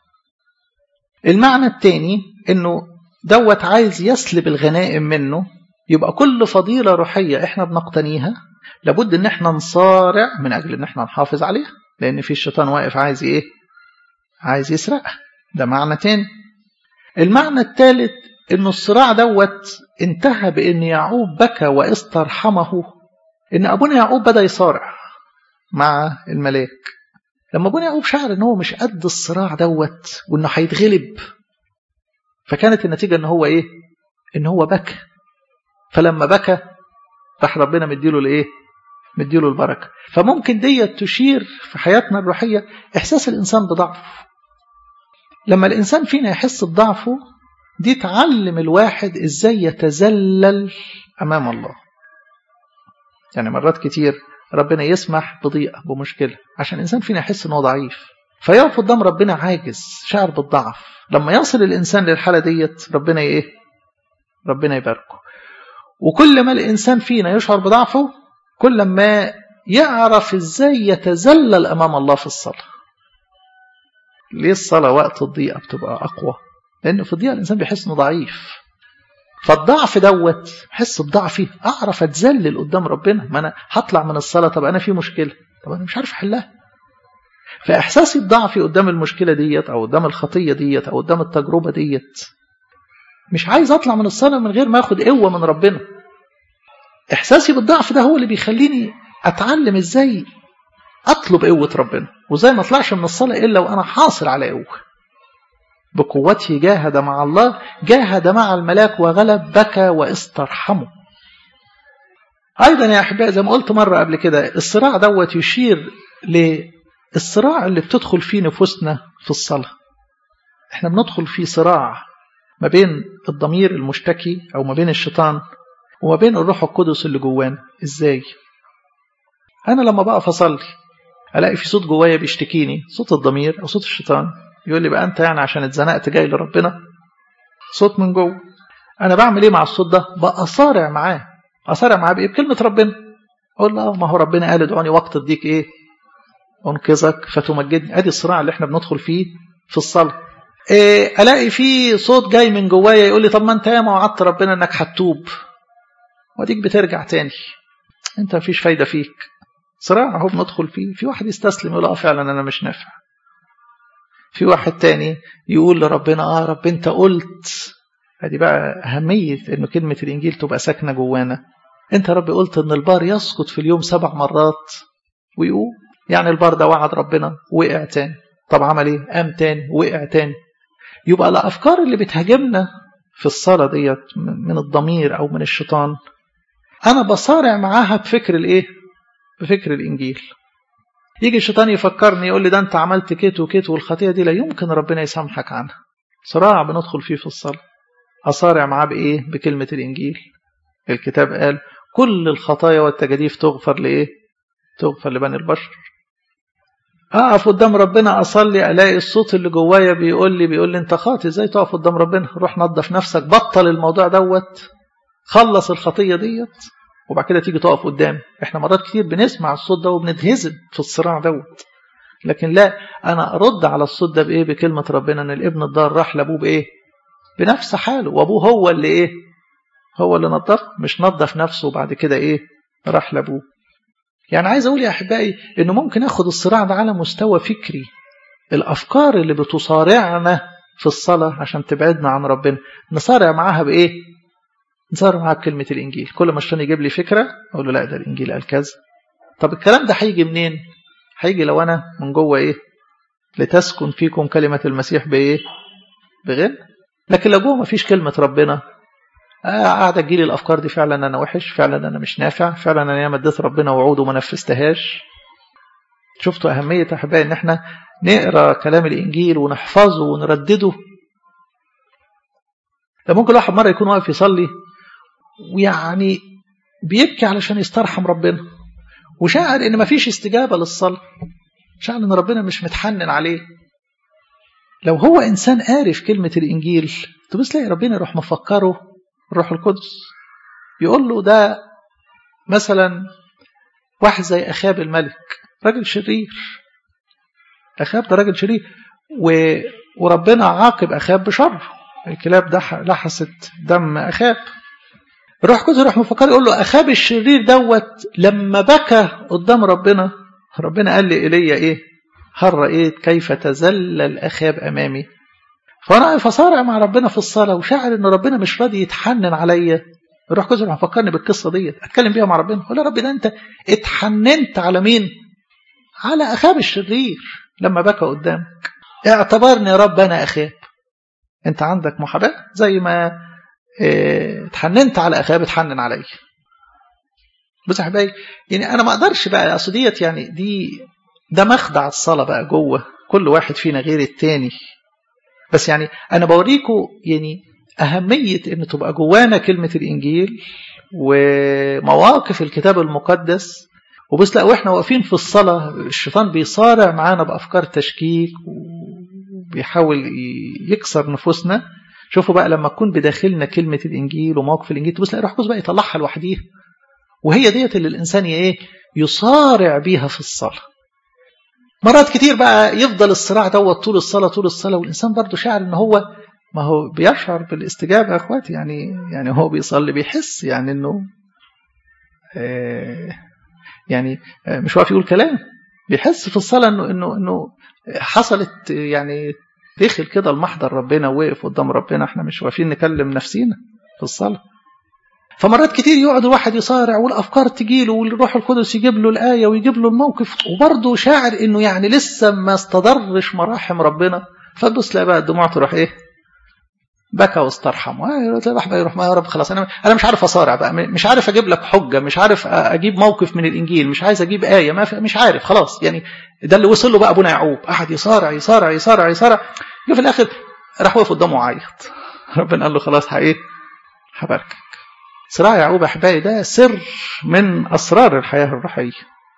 المعنى الثاني انه دوت عايز يسلب الغنائم منه يبقى كل فضيلة روحية احنا بنقتنيها لابد ان احنا نصارع من اجل ان احنا نحافظ عليها لان في الشيطان واقف عايز ايه عايز يسرقها ده معنى تاني المعنى الثالث ان الصراع دوت انتهى بان يعقوب بكى واسترحمه ان ابونا يعقوب بدا يصارع مع الملاك لما ابونا يعقوب شعر ان هو مش قد الصراع دوت وانه هيتغلب فكانت النتيجه ان هو ايه ان هو بكى فلما بكى راح ربنا مديله الايه مديله البركه فممكن ديت تشير في حياتنا الروحيه احساس الانسان بضعفه لما الانسان فينا يحس بضعفه دي تعلم الواحد ازاي يتذلل امام الله يعني مرات كتير ربنا يسمح بضيقه بمشكله عشان الانسان فينا يحس ان هو ضعيف فيقف قدام ربنا عاجز شعر بالضعف لما يصل الانسان للحاله ديت ربنا ايه ربنا يباركه وكل ما الانسان فينا يشعر بضعفه كل ما يعرف ازاي يتذلل امام الله في الصلاه ليه الصلاه وقت الضيقه بتبقى اقوى لان في الضيقه الانسان بيحس انه ضعيف فالضعف دوت حس بضعفي اعرف اتذلل قدام ربنا ما انا هطلع من الصلاه طب انا في مشكله طب انا مش عارف احلها فاحساسي بضعفي قدام المشكله ديت او قدام الخطيه ديت او قدام التجربه ديت مش عايز اطلع من الصلاه من غير ما اخد قوه من ربنا احساسي بالضعف ده هو اللي بيخليني اتعلم ازاي اطلب قوه ربنا وزي ما اطلعش من الصلاه الا وانا حاصل على قوه بقوته جاهد مع الله جاهد مع الملاك وغلب بكى واسترحمه ايضا يا احبائي زي ما قلت مره قبل كده الصراع دوت يشير للصراع اللي بتدخل فيه نفوسنا في الصلاه احنا بندخل في صراع ما بين الضمير المشتكي او ما بين الشيطان وما بين الروح القدس اللي جوانا ازاي انا لما بقف اصلي الاقي في صوت جوايا بيشتكيني صوت الضمير او صوت الشيطان يقول لي بقى انت يعني عشان اتزنقت جاي لربنا صوت من جوه انا بعمل ايه مع الصوت ده بأصارع معاه اصارع معاه بايه بكلمه ربنا اقول له ما هو ربنا قال ادعوني وقت اديك ايه انقذك فتمجدني ادي الصراع اللي احنا بندخل فيه في الصلاه إيه الاقي في صوت جاي من جوايا يقول لي طب ما انت يا ما وعدت ربنا انك هتتوب واديك بترجع تاني انت مفيش فايده فيك صراع اهو بندخل فيه في واحد يستسلم يقول اه فعلا انا مش نافع في واحد تاني يقول لربنا اه رب انت قلت ادي بقى اهميه ان كلمه الانجيل تبقى ساكنه جوانا انت يا رب قلت ان البار يسقط في اليوم سبع مرات ويقوم يعني البار ده وعد ربنا وقع تاني طب عمل ايه قام تاني وقع تاني يبقى الافكار اللي بتهاجمنا في الصلاه ديت من الضمير او من الشيطان انا بصارع معاها بفكر الايه بفكر الانجيل يجي الشيطان يفكرني يقول لي ده انت عملت كيت وكيت والخطيه دي لا يمكن ربنا يسامحك عنها صراع بندخل فيه في الصلاة أصارع معاه بإيه بكلمة الإنجيل الكتاب قال كل الخطايا والتجاديف تغفر لإيه تغفر لبني البشر اقف قدام ربنا اصلي الاقي الصوت اللي جوايا بيقول لي بيقول لي انت خاطي ازاي تقف قدام ربنا روح نظف نفسك بطل الموضوع دوت خلص الخطيه ديت وبعد كده تيجي تقف قدامي احنا مرات كتير بنسمع الصوت ده وبنتهزم في الصراع دوت لكن لا انا ارد على الصوت ده بايه بكلمه ربنا ان الابن الضار راح لابوه بايه بنفس حاله وابوه هو اللي ايه هو اللي نظف مش نظف نفسه وبعد كده ايه راح لابوه يعني عايز اقول يا احبائي انه ممكن اخد الصراع ده على مستوى فكري الافكار اللي بتصارعنا في الصلاه عشان تبعدنا عن ربنا نصارع معاها بايه نصارع معاها بكلمه الانجيل كل ما الشيطان يجيب لي فكره اقول له لا ده الانجيل قال كذا طب الكلام ده هيجي منين هيجي لو انا من جوه ايه لتسكن فيكم كلمه المسيح بايه بغل لكن لو جوه ما فيش كلمه ربنا قاعدة تجيلي الأفكار دي فعلا أنا وحش فعلا أنا مش نافع فعلا أنا ياما اديت ربنا وعود وما نفذتهاش شفتوا أهمية أحبائي إن إحنا نقرأ كلام الإنجيل ونحفظه ونردده ده ممكن الواحد مرة يكون واقف يصلي ويعني بيبكي علشان يسترحم ربنا وشاعر إن مفيش استجابة للصلاة شاعر إن ربنا مش متحنن عليه لو هو إنسان عارف كلمة الإنجيل تبص تلاقي ربنا يروح مفكره الروح القدس يقول له ده مثلا واحد زي أخاب الملك راجل شرير أخاب ده راجل شرير و... وربنا عاقب أخاب بشر الكلاب ده لحست دم أخاب الروح القدس يروح مفكر يقول له أخاب الشرير دوت لما بكى قدام ربنا ربنا قال لي إيليا إيه هل رأيت كيف تذلل أخاب أمامي فانا فصارع مع ربنا في الصلاه وشاعر ان ربنا مش راضي يتحنن عليا الروح القدس راح فكرني بالقصه ديت اتكلم بيها مع ربنا اقول يا رب ده انت اتحننت على مين على اخاب الشرير لما بكى قدامك اعتبرني يا رب انا اخاب انت عندك محاباه زي ما اه اتحننت على اخاب اتحنن عليا بص يا حبايبي يعني انا ما اقدرش بقى اصل ديت يعني دي ده مخدع الصلاه بقى جوه كل واحد فينا غير التاني بس يعني أنا بوريكم يعني أهمية إن تبقى جوانا كلمة الإنجيل ومواقف الكتاب المقدس وبس لا واحنا واقفين في الصلاة الشيطان بيصارع معانا بأفكار تشكيك وبيحاول يكسر نفوسنا شوفوا بقى لما تكون بداخلنا كلمة الإنجيل ومواقف الإنجيل تبص لا روح بقى يطلعها لوحديها وهي ديت اللي الإنسان إيه يصارع بيها في الصلاة مرات كتير بقى يفضل الصراع دوت طول الصلاة طول الصلاة والإنسان برضه شاعر إن هو ما هو بيشعر بالاستجابة يا أخواتي يعني يعني هو بيصلي بيحس يعني إنه آه يعني آه مش واقف يقول كلام بيحس في الصلاة إنه إنه إنه حصلت يعني دخل كده المحضر ربنا وقف قدام ربنا احنا مش واقفين نكلم نفسينا في الصلاة فمرات كتير يقعد الواحد يصارع والافكار تجيله والروح القدس يجيب له الايه ويجيب له الموقف وبرضه شاعر انه يعني لسه ما استدرش مراحم ربنا فتبص تلاقي بقى الدموع تروح ايه بكى واسترحم يروح بقى يروح ما يا رب خلاص انا انا مش عارف اصارع بقى مش عارف اجيب لك حجه مش عارف اجيب موقف من الانجيل مش عايز اجيب ايه ما مش عارف خلاص يعني ده اللي وصل له بقى ابونا يعقوب قعد يصارع يصارع يصارع يصارع جه في الاخر راح واقف قدامه وعيط ربنا قال له خلاص ايه هباركك صراع يعقوب احبائي ده سر من اسرار الحياه الروحيه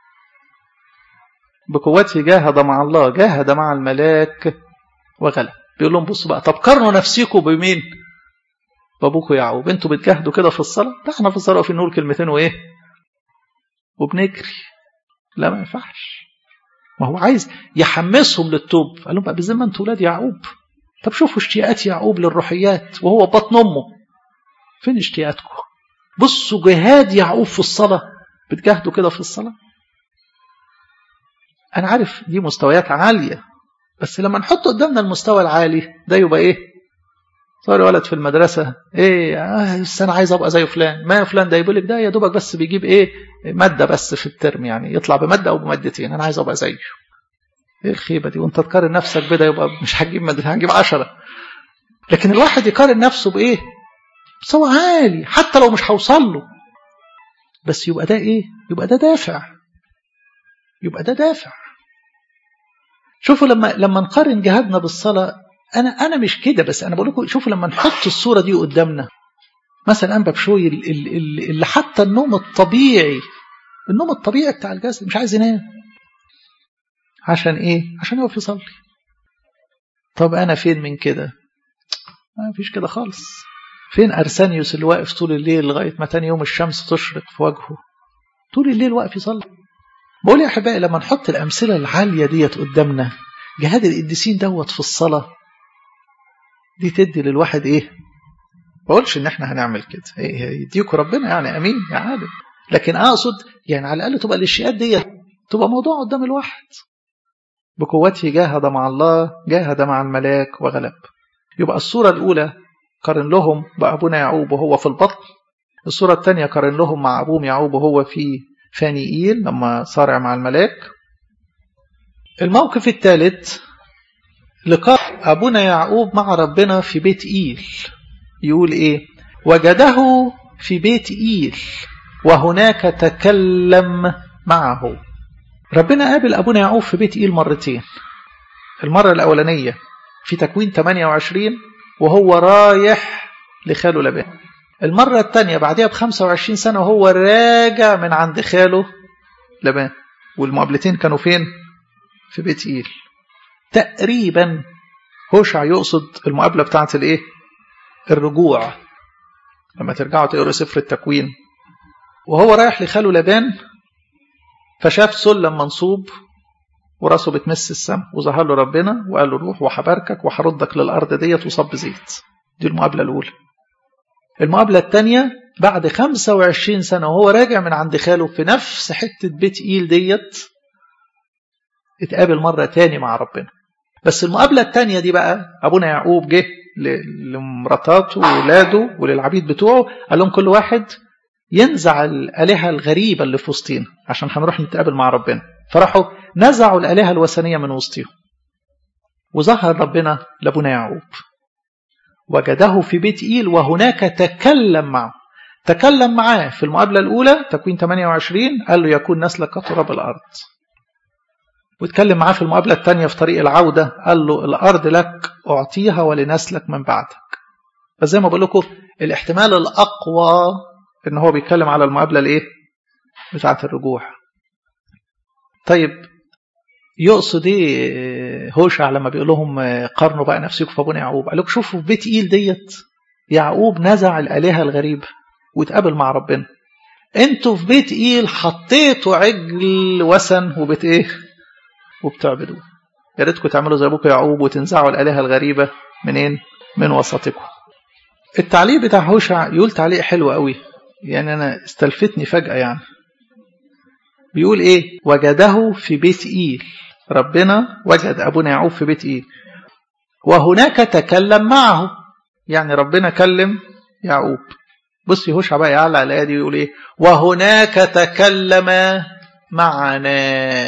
بقوته جاهد مع الله جاهد مع الملاك وغلب بيقول لهم بصوا بقى طب قارنوا نفسكم بمين بابوكوا يعقوب انتوا بتجاهدوا كده في الصلاه لا احنا في الصلاه واقفين نقول كلمتين وايه وبنجري لا ما ينفعش ما هو عايز يحمسهم للتوب قال لهم بقى بالذمه انتوا ولاد يعقوب طب شوفوا اشتياقات يعقوب للروحيات وهو بطن امه فين اشتياقاتكم بصوا جهاد يعقوب في الصلاة بتجاهدوا كده في الصلاة أنا عارف دي مستويات عالية بس لما نحط قدامنا المستوى العالي ده يبقى إيه صار ولد في المدرسة إيه آه بس أنا عايز أبقى زي فلان ما فلان ده يقول لك ده يا دوبك بس بيجيب إيه مادة بس في الترم يعني يطلع بمادة أو بمادتين أنا عايز أبقى زيه إيه الخيبة دي وأنت تقارن نفسك بده يبقى مش هتجيب مادتين هنجيب عشرة لكن الواحد يقارن نفسه بإيه مستوى عالي حتى لو مش هوصل له بس يبقى ده ايه يبقى ده دافع يبقى ده دافع شوفوا لما لما نقارن جهادنا بالصلاة انا انا مش كده بس انا بقول لكم شوفوا لما نحط الصوره دي قدامنا مثلا انبا بشوي اللي حتى النوم الطبيعي النوم الطبيعي بتاع الجسد مش عايز ينام عشان ايه عشان يقف يصلي طب انا فين من كده ما فيش كده خالص فين ارسانيوس اللي واقف طول الليل لغايه ما تاني يوم الشمس تشرق في وجهه طول الليل واقف يصلي بقول يا احبائي لما نحط الامثله العاليه ديت قدامنا جهاد القديسين دوت في الصلاه دي تدي للواحد ايه بقولش ان احنا هنعمل كده إيه يديكوا ربنا يعني امين يا عالم لكن اقصد يعني على الاقل تبقى الاشياء ديت تبقى موضوع قدام الواحد بقوته جاهد مع الله جاهد مع الملاك وغلب يبقى الصورة الأولى قارن لهم بأبونا يعقوب وهو في البطن الصورة الثانية قارن لهم مع أبوهم يعقوب وهو في فانيئيل لما صارع مع الملاك الموقف الثالث لقاء أبونا يعقوب مع ربنا في بيت إيل يقول إيه وجده في بيت إيل وهناك تكلم معه ربنا قابل أبونا يعقوب في بيت إيل مرتين المرة الأولانية في تكوين 28 وهو رايح لخاله لبان المرة الثانية بعدها ب 25 سنة وهو راجع من عند خاله لبان والمقابلتين كانوا فين؟ في بيت إيل تقريبا هوشع يقصد المقابلة بتاعت الايه؟ الرجوع لما ترجعوا تقروا سفر التكوين وهو رايح لخاله لبان فشاف سلم منصوب وراسه بتمس السماء وظهر له ربنا وقال له روح وهباركك وهردك للارض ديت وصب زيت دي المقابله الاولى المقابله الثانيه بعد 25 سنه وهو راجع من عند خاله في نفس حته بيت ايل ديت اتقابل مره تاني مع ربنا بس المقابله الثانيه دي بقى ابونا يعقوب جه لمراتاته وولاده وللعبيد بتوعه قال لهم كل واحد ينزع الالهه الغريبه اللي في وسطينا عشان هنروح نتقابل مع ربنا فراحوا نزعوا الآلهة الوثنية من وسطهم وظهر ربنا لابونا يعقوب وجده في بيت إيل وهناك تكلم معه تكلم معاه في المقابلة الأولى تكوين 28 قال له يكون نسلك كتراب الأرض واتكلم معاه في المقابلة الثانية في طريق العودة قال له الأرض لك أعطيها ولنسلك من بعدك بس زي ما بقول لكم الاحتمال الأقوى إن هو بيتكلم على المقابلة الإيه؟ بتاعة الرجوع طيب يقصد ايه هوشع لما بيقول لهم قارنوا بقى نفسكم في ابونا يعقوب قال لكم شوفوا في بيت ايل ديت يعقوب نزع الالهه الغريبه واتقابل مع ربنا انتوا في بيت ايل حطيتوا عجل وثن وبت ايه وبتعبدوه يا ريتكم تعملوا زي ابوكم يعقوب وتنزعوا الالهه الغريبه منين من وسطكم التعليق بتاع هوشع يقول تعليق حلو قوي يعني انا استلفتني فجاه يعني بيقول ايه وجده في بيت ايل ربنا وجد ابونا يعقوب في بيت ايل وهناك تكلم معه يعني ربنا كلم يعقوب بص يهوشع بقى يعلق على الايه دي ويقول ايه وهناك تكلم معنا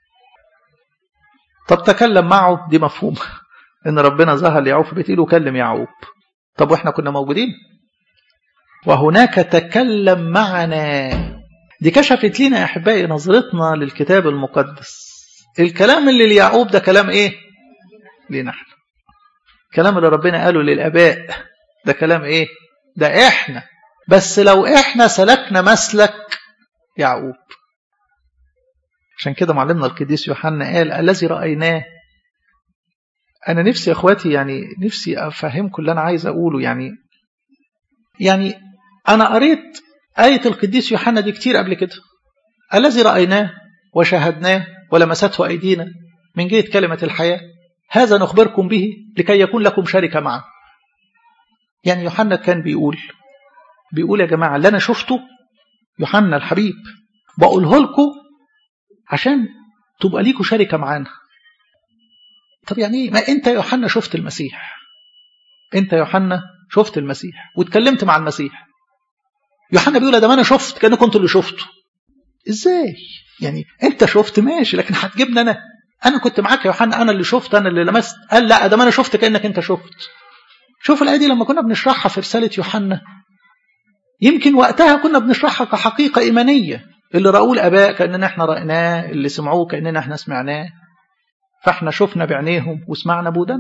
طب تكلم معه دي مفهومه ان ربنا ظهر ليعقوب في بيت ايل وكلم يعقوب طب واحنا كنا موجودين وهناك تكلم معنا دي كشفت لنا يا احبائي نظرتنا للكتاب المقدس الكلام اللي ليعقوب ده كلام ايه لينا احنا الكلام اللي ربنا قاله للاباء ده كلام ايه ده احنا بس لو احنا سلكنا مسلك يعقوب عشان كده معلمنا القديس يوحنا قال الذي رايناه انا نفسي يا اخواتي يعني نفسي افهمكم اللي انا عايز اقوله يعني يعني انا قريت آية القديس يوحنا دي كتير قبل كده الذي رأيناه وشاهدناه ولمسته أيدينا من جهة كلمة الحياة هذا نخبركم به لكي يكون لكم شركة معه يعني يوحنا كان بيقول بيقول يا جماعة اللي أنا شفته يوحنا الحبيب بقوله لكم عشان تبقى ليكوا شركة معانا طب يعني ايه ما انت يا يوحنا شفت المسيح انت يا يوحنا شفت المسيح واتكلمت مع المسيح يوحنا بيقول ده ما انا شفت كانوا كنت اللي شفته ازاي يعني انت شفت ماشي لكن هتجيبني انا انا كنت معاك يا يوحنا انا اللي شفت انا اللي لمست قال لا ده ما انا شفت كانك انت شفت شوف الايه دي لما كنا بنشرحها في رساله يوحنا يمكن وقتها كنا بنشرحها كحقيقه ايمانيه اللي راوه الاباء كاننا احنا رايناه اللي سمعوه كاننا احنا سمعناه فاحنا شفنا بعينيهم وسمعنا بودنا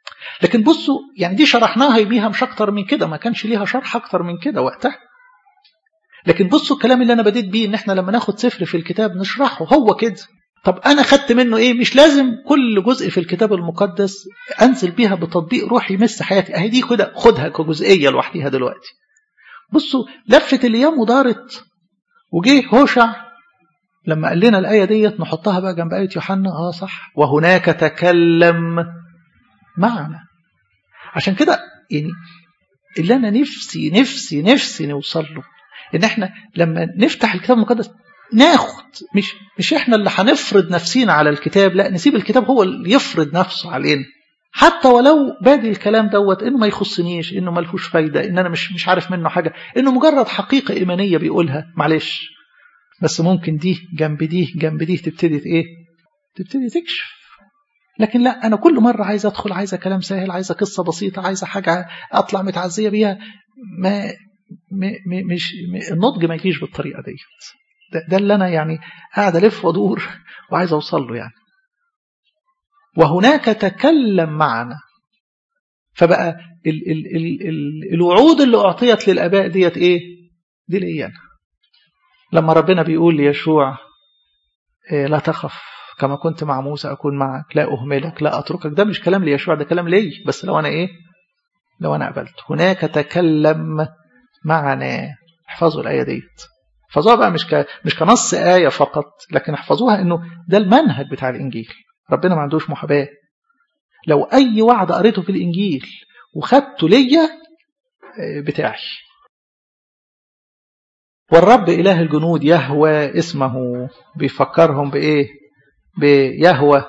لكن بصوا يعني دي شرحناها بيها مش اكتر من كده ما كانش ليها شرح اكتر من كده وقتها لكن بصوا الكلام اللي انا بديت بيه ان احنا لما ناخد سفر في الكتاب نشرحه هو كده طب انا خدت منه ايه مش لازم كل جزء في الكتاب المقدس انزل بيها بتطبيق روحي يمس حياتي اهي دي كده خدها كجزئيه لوحديها دلوقتي بصوا لفه الايام ودارت وجه هوشع لما قال لنا الايه ديت نحطها بقى جنب ايه يوحنا اه صح وهناك تكلم معنا عشان كده يعني اللي انا نفسي نفسي نفسي نوصل له ان احنا لما نفتح الكتاب المقدس ناخد مش مش احنا اللي هنفرض نفسينا على الكتاب لا نسيب الكتاب هو اللي يفرض نفسه علينا حتى ولو بادي الكلام دوت انه ما يخصنيش انه ملهوش فايده ان انا مش مش عارف منه حاجه انه مجرد حقيقه ايمانيه بيقولها معلش بس ممكن دي جنب دي جنب دي تبتدي ايه تبتدي تكشف لكن لا انا كل مره عايز ادخل عايزه كلام سهل عايزه قصه بسيطه عايزه حاجه اطلع متعزيه بيها ما م م مش م النضج ما يجيش بالطريقه ديت ده, ده اللي انا يعني قاعد الف وادور وعايز اوصل له يعني وهناك تكلم معنا فبقى ال ال ال ال الوعود اللي اعطيت للاباء ديت ايه دي لي انا لما ربنا بيقول ليشوع إيه لا تخف كما كنت مع موسى أكون معك لا أهملك لا أتركك ده مش كلام ليشوع ده كلام لي بس لو أنا إيه لو أنا قبلت هناك تكلم معنا احفظوا الآية ديت احفظوها بقى مش ك... مش كنص آية فقط لكن احفظوها إنه ده المنهج بتاع الإنجيل ربنا ما عندوش محاباة لو أي وعد قريته في الإنجيل وخدته ليا بتاعي والرب إله الجنود يهوى اسمه بيفكرهم بإيه بيهوى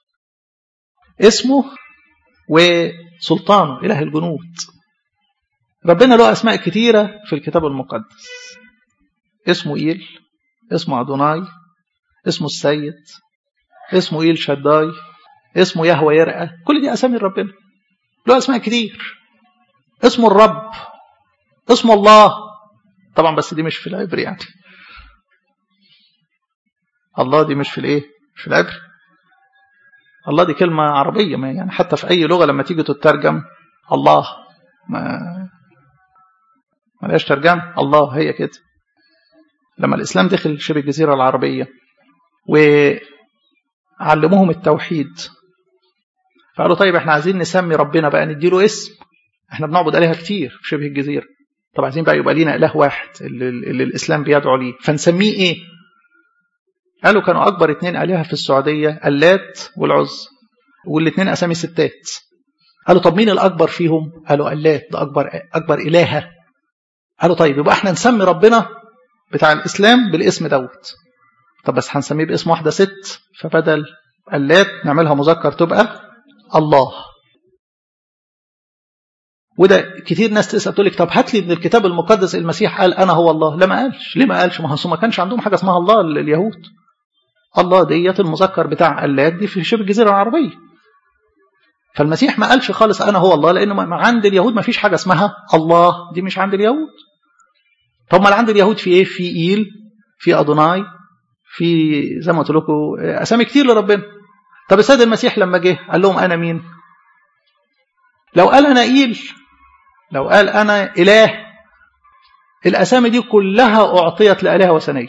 اسمه وسلطانه إله الجنود ربنا له أسماء كتيرة في الكتاب المقدس اسمه إيل اسمه أدوناي اسمه السيد اسمه إيل شداي اسمه يهوى يرقى كل دي أسامي ربنا له أسماء كتير اسمه الرب اسمه الله طبعا بس دي مش في العبري يعني الله دي مش في الايه مش في العبري الله دي كلمة عربية ما يعني حتى في أي لغة لما تيجي تترجم الله ما ما لهاش ترجمة الله هي كده لما الإسلام دخل شبه الجزيرة العربية وعلموهم التوحيد فقالوا طيب احنا عايزين نسمي ربنا بقى نديله اسم احنا بنعبد آلهة كتير في شبه الجزيرة طب عايزين بقى يبقى لينا إله واحد اللي, اللي الإسلام بيدعو ليه فنسميه إيه قالوا كانوا أكبر اتنين آلهة في السعودية اللات والعز والاتنين أسامي ستات قالوا طب مين الأكبر فيهم قالوا اللات ده أكبر, أكبر إلهة قالوا طيب يبقى احنا نسمي ربنا بتاع الإسلام بالاسم دوت طب بس هنسميه باسم واحدة ست فبدل اللات نعملها مذكر تبقى الله وده كتير ناس تسال تقول لك طب هات لي من الكتاب المقدس المسيح قال انا هو الله لا ما قالش ليه ما قالش ما هو ما كانش عندهم حاجه اسمها الله اليهود الله ديت المذكر بتاع اللات دي في شبه الجزيره العربيه فالمسيح ما قالش خالص انا هو الله لانه عند اليهود ما فيش حاجه اسمها الله دي مش عند اليهود طب ما عند اليهود في ايه في ايل في ادوناي في زي ما قلت لكم اسامي كتير لربنا طب السيد المسيح لما جه قال لهم انا مين لو قال انا ايل لو قال أنا إله الأسامي دي كلها أعطيت لآلهة وثنية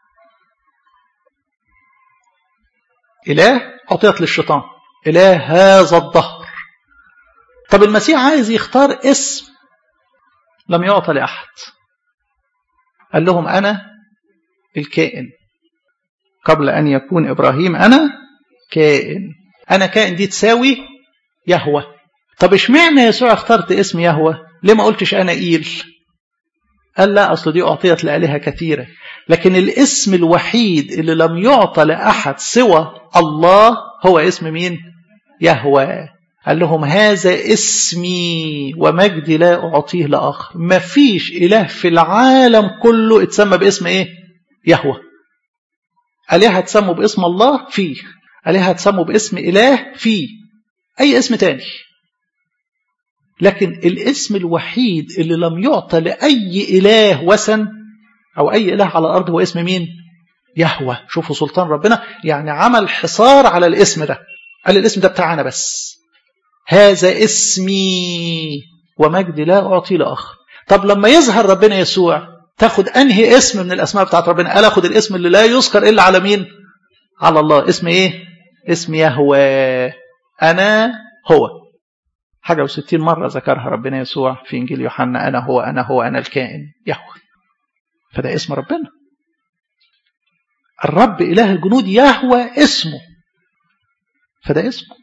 إله أعطيت للشيطان إله هذا الظهر طب المسيح عايز يختار اسم لم يعطى لأحد قال لهم أنا الكائن قبل أن يكون إبراهيم أنا كائن أنا كائن دي تساوي يهوه طب اشمعنى يسوع اخترت اسم يهوه ليه ما قلتش انا ايل قال لا اصل دي اعطيت لالهه كثيره لكن الاسم الوحيد اللي لم يعطى لاحد سوى الله هو اسم مين يهوه قال لهم هذا اسمي ومجدي لا اعطيه لاخر ما فيش اله في العالم كله اتسمى باسم ايه يهوه الهه تسموا باسم الله فيه الهه تسموا باسم اله فيه اي اسم تاني لكن الاسم الوحيد اللي لم يعطى لأي إله وثن أو أي إله على الأرض هو اسم مين؟ يهوى شوفوا سلطان ربنا يعني عمل حصار على الاسم ده قال الاسم ده بتاعنا بس هذا اسمي ومجدي لا أعطي لآخر طب لما يظهر ربنا يسوع تاخد أنهي اسم من الأسماء بتاعت ربنا قال أخد الاسم اللي لا يذكر إلا على مين على الله اسم إيه اسم يهوى أنا هو حاجة وستين مرة ذكرها ربنا يسوع في إنجيل يوحنا أنا هو أنا هو أنا الكائن يهوى فده اسم ربنا الرب إله الجنود يهوى اسمه فده اسمه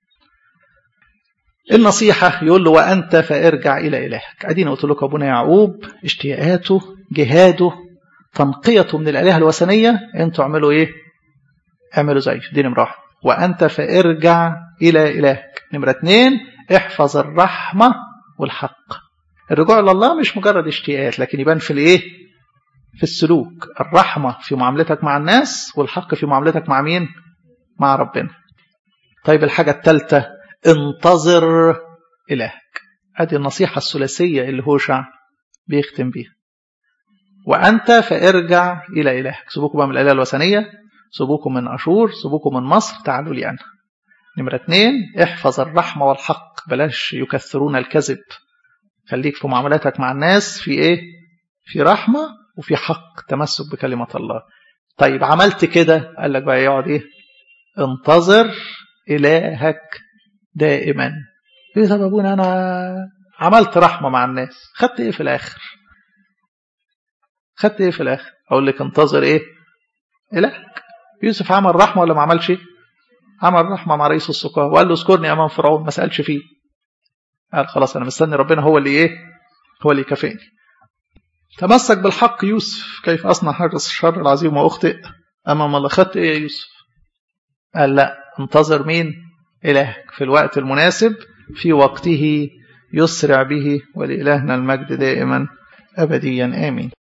النصيحة يقول له وأنت فارجع إلى إلهك أدينا قلت لك أبونا يعقوب اشتياقاته جهاده تنقيته من الآلهة الوثنية أنتوا اعملوا إيه اعملوا زيه دي نمرة واحد وأنت فارجع إلى إلهك نمرة اتنين احفظ الرحمة والحق الرجوع إلى الله مش مجرد اشتياقات لكن يبان في الإيه في السلوك الرحمة في معاملتك مع الناس والحق في معاملتك مع مين مع ربنا طيب الحاجة الثالثة انتظر إلهك هذه النصيحة الثلاثية اللي هوشع بيختم بيها وأنت فارجع إلى إلهك سيبوكم بقى من الآلهة الوثنية سيبوكم من أشور سيبوكم من مصر تعالوا لي أنا نمرة اتنين احفظ الرحمة والحق بلاش يكثرون الكذب خليك في معاملاتك مع الناس في ايه في رحمة وفي حق تمسك بكلمة الله طيب عملت كده قال لك بقى يقعد ايه انتظر إلهك دائما ايه طب ابونا انا عملت رحمة مع الناس خدت ايه في الاخر خدت ايه في الاخر اقول لك انتظر ايه إلهك يوسف عمل رحمة ولا ما عملش عمل رحمة مع رئيس السقاة وقال له اذكرني امام فرعون ما سألش فيه قال خلاص انا مستني ربنا هو اللي ايه هو اللي يكافئني تمسك بالحق يوسف كيف أصنع حرس الشر العظيم وأخطئ أمام الله خدت إيه يا يوسف قال لا انتظر مين إلهك في الوقت المناسب في وقته يسرع به ولإلهنا المجد دائما أبديا آمين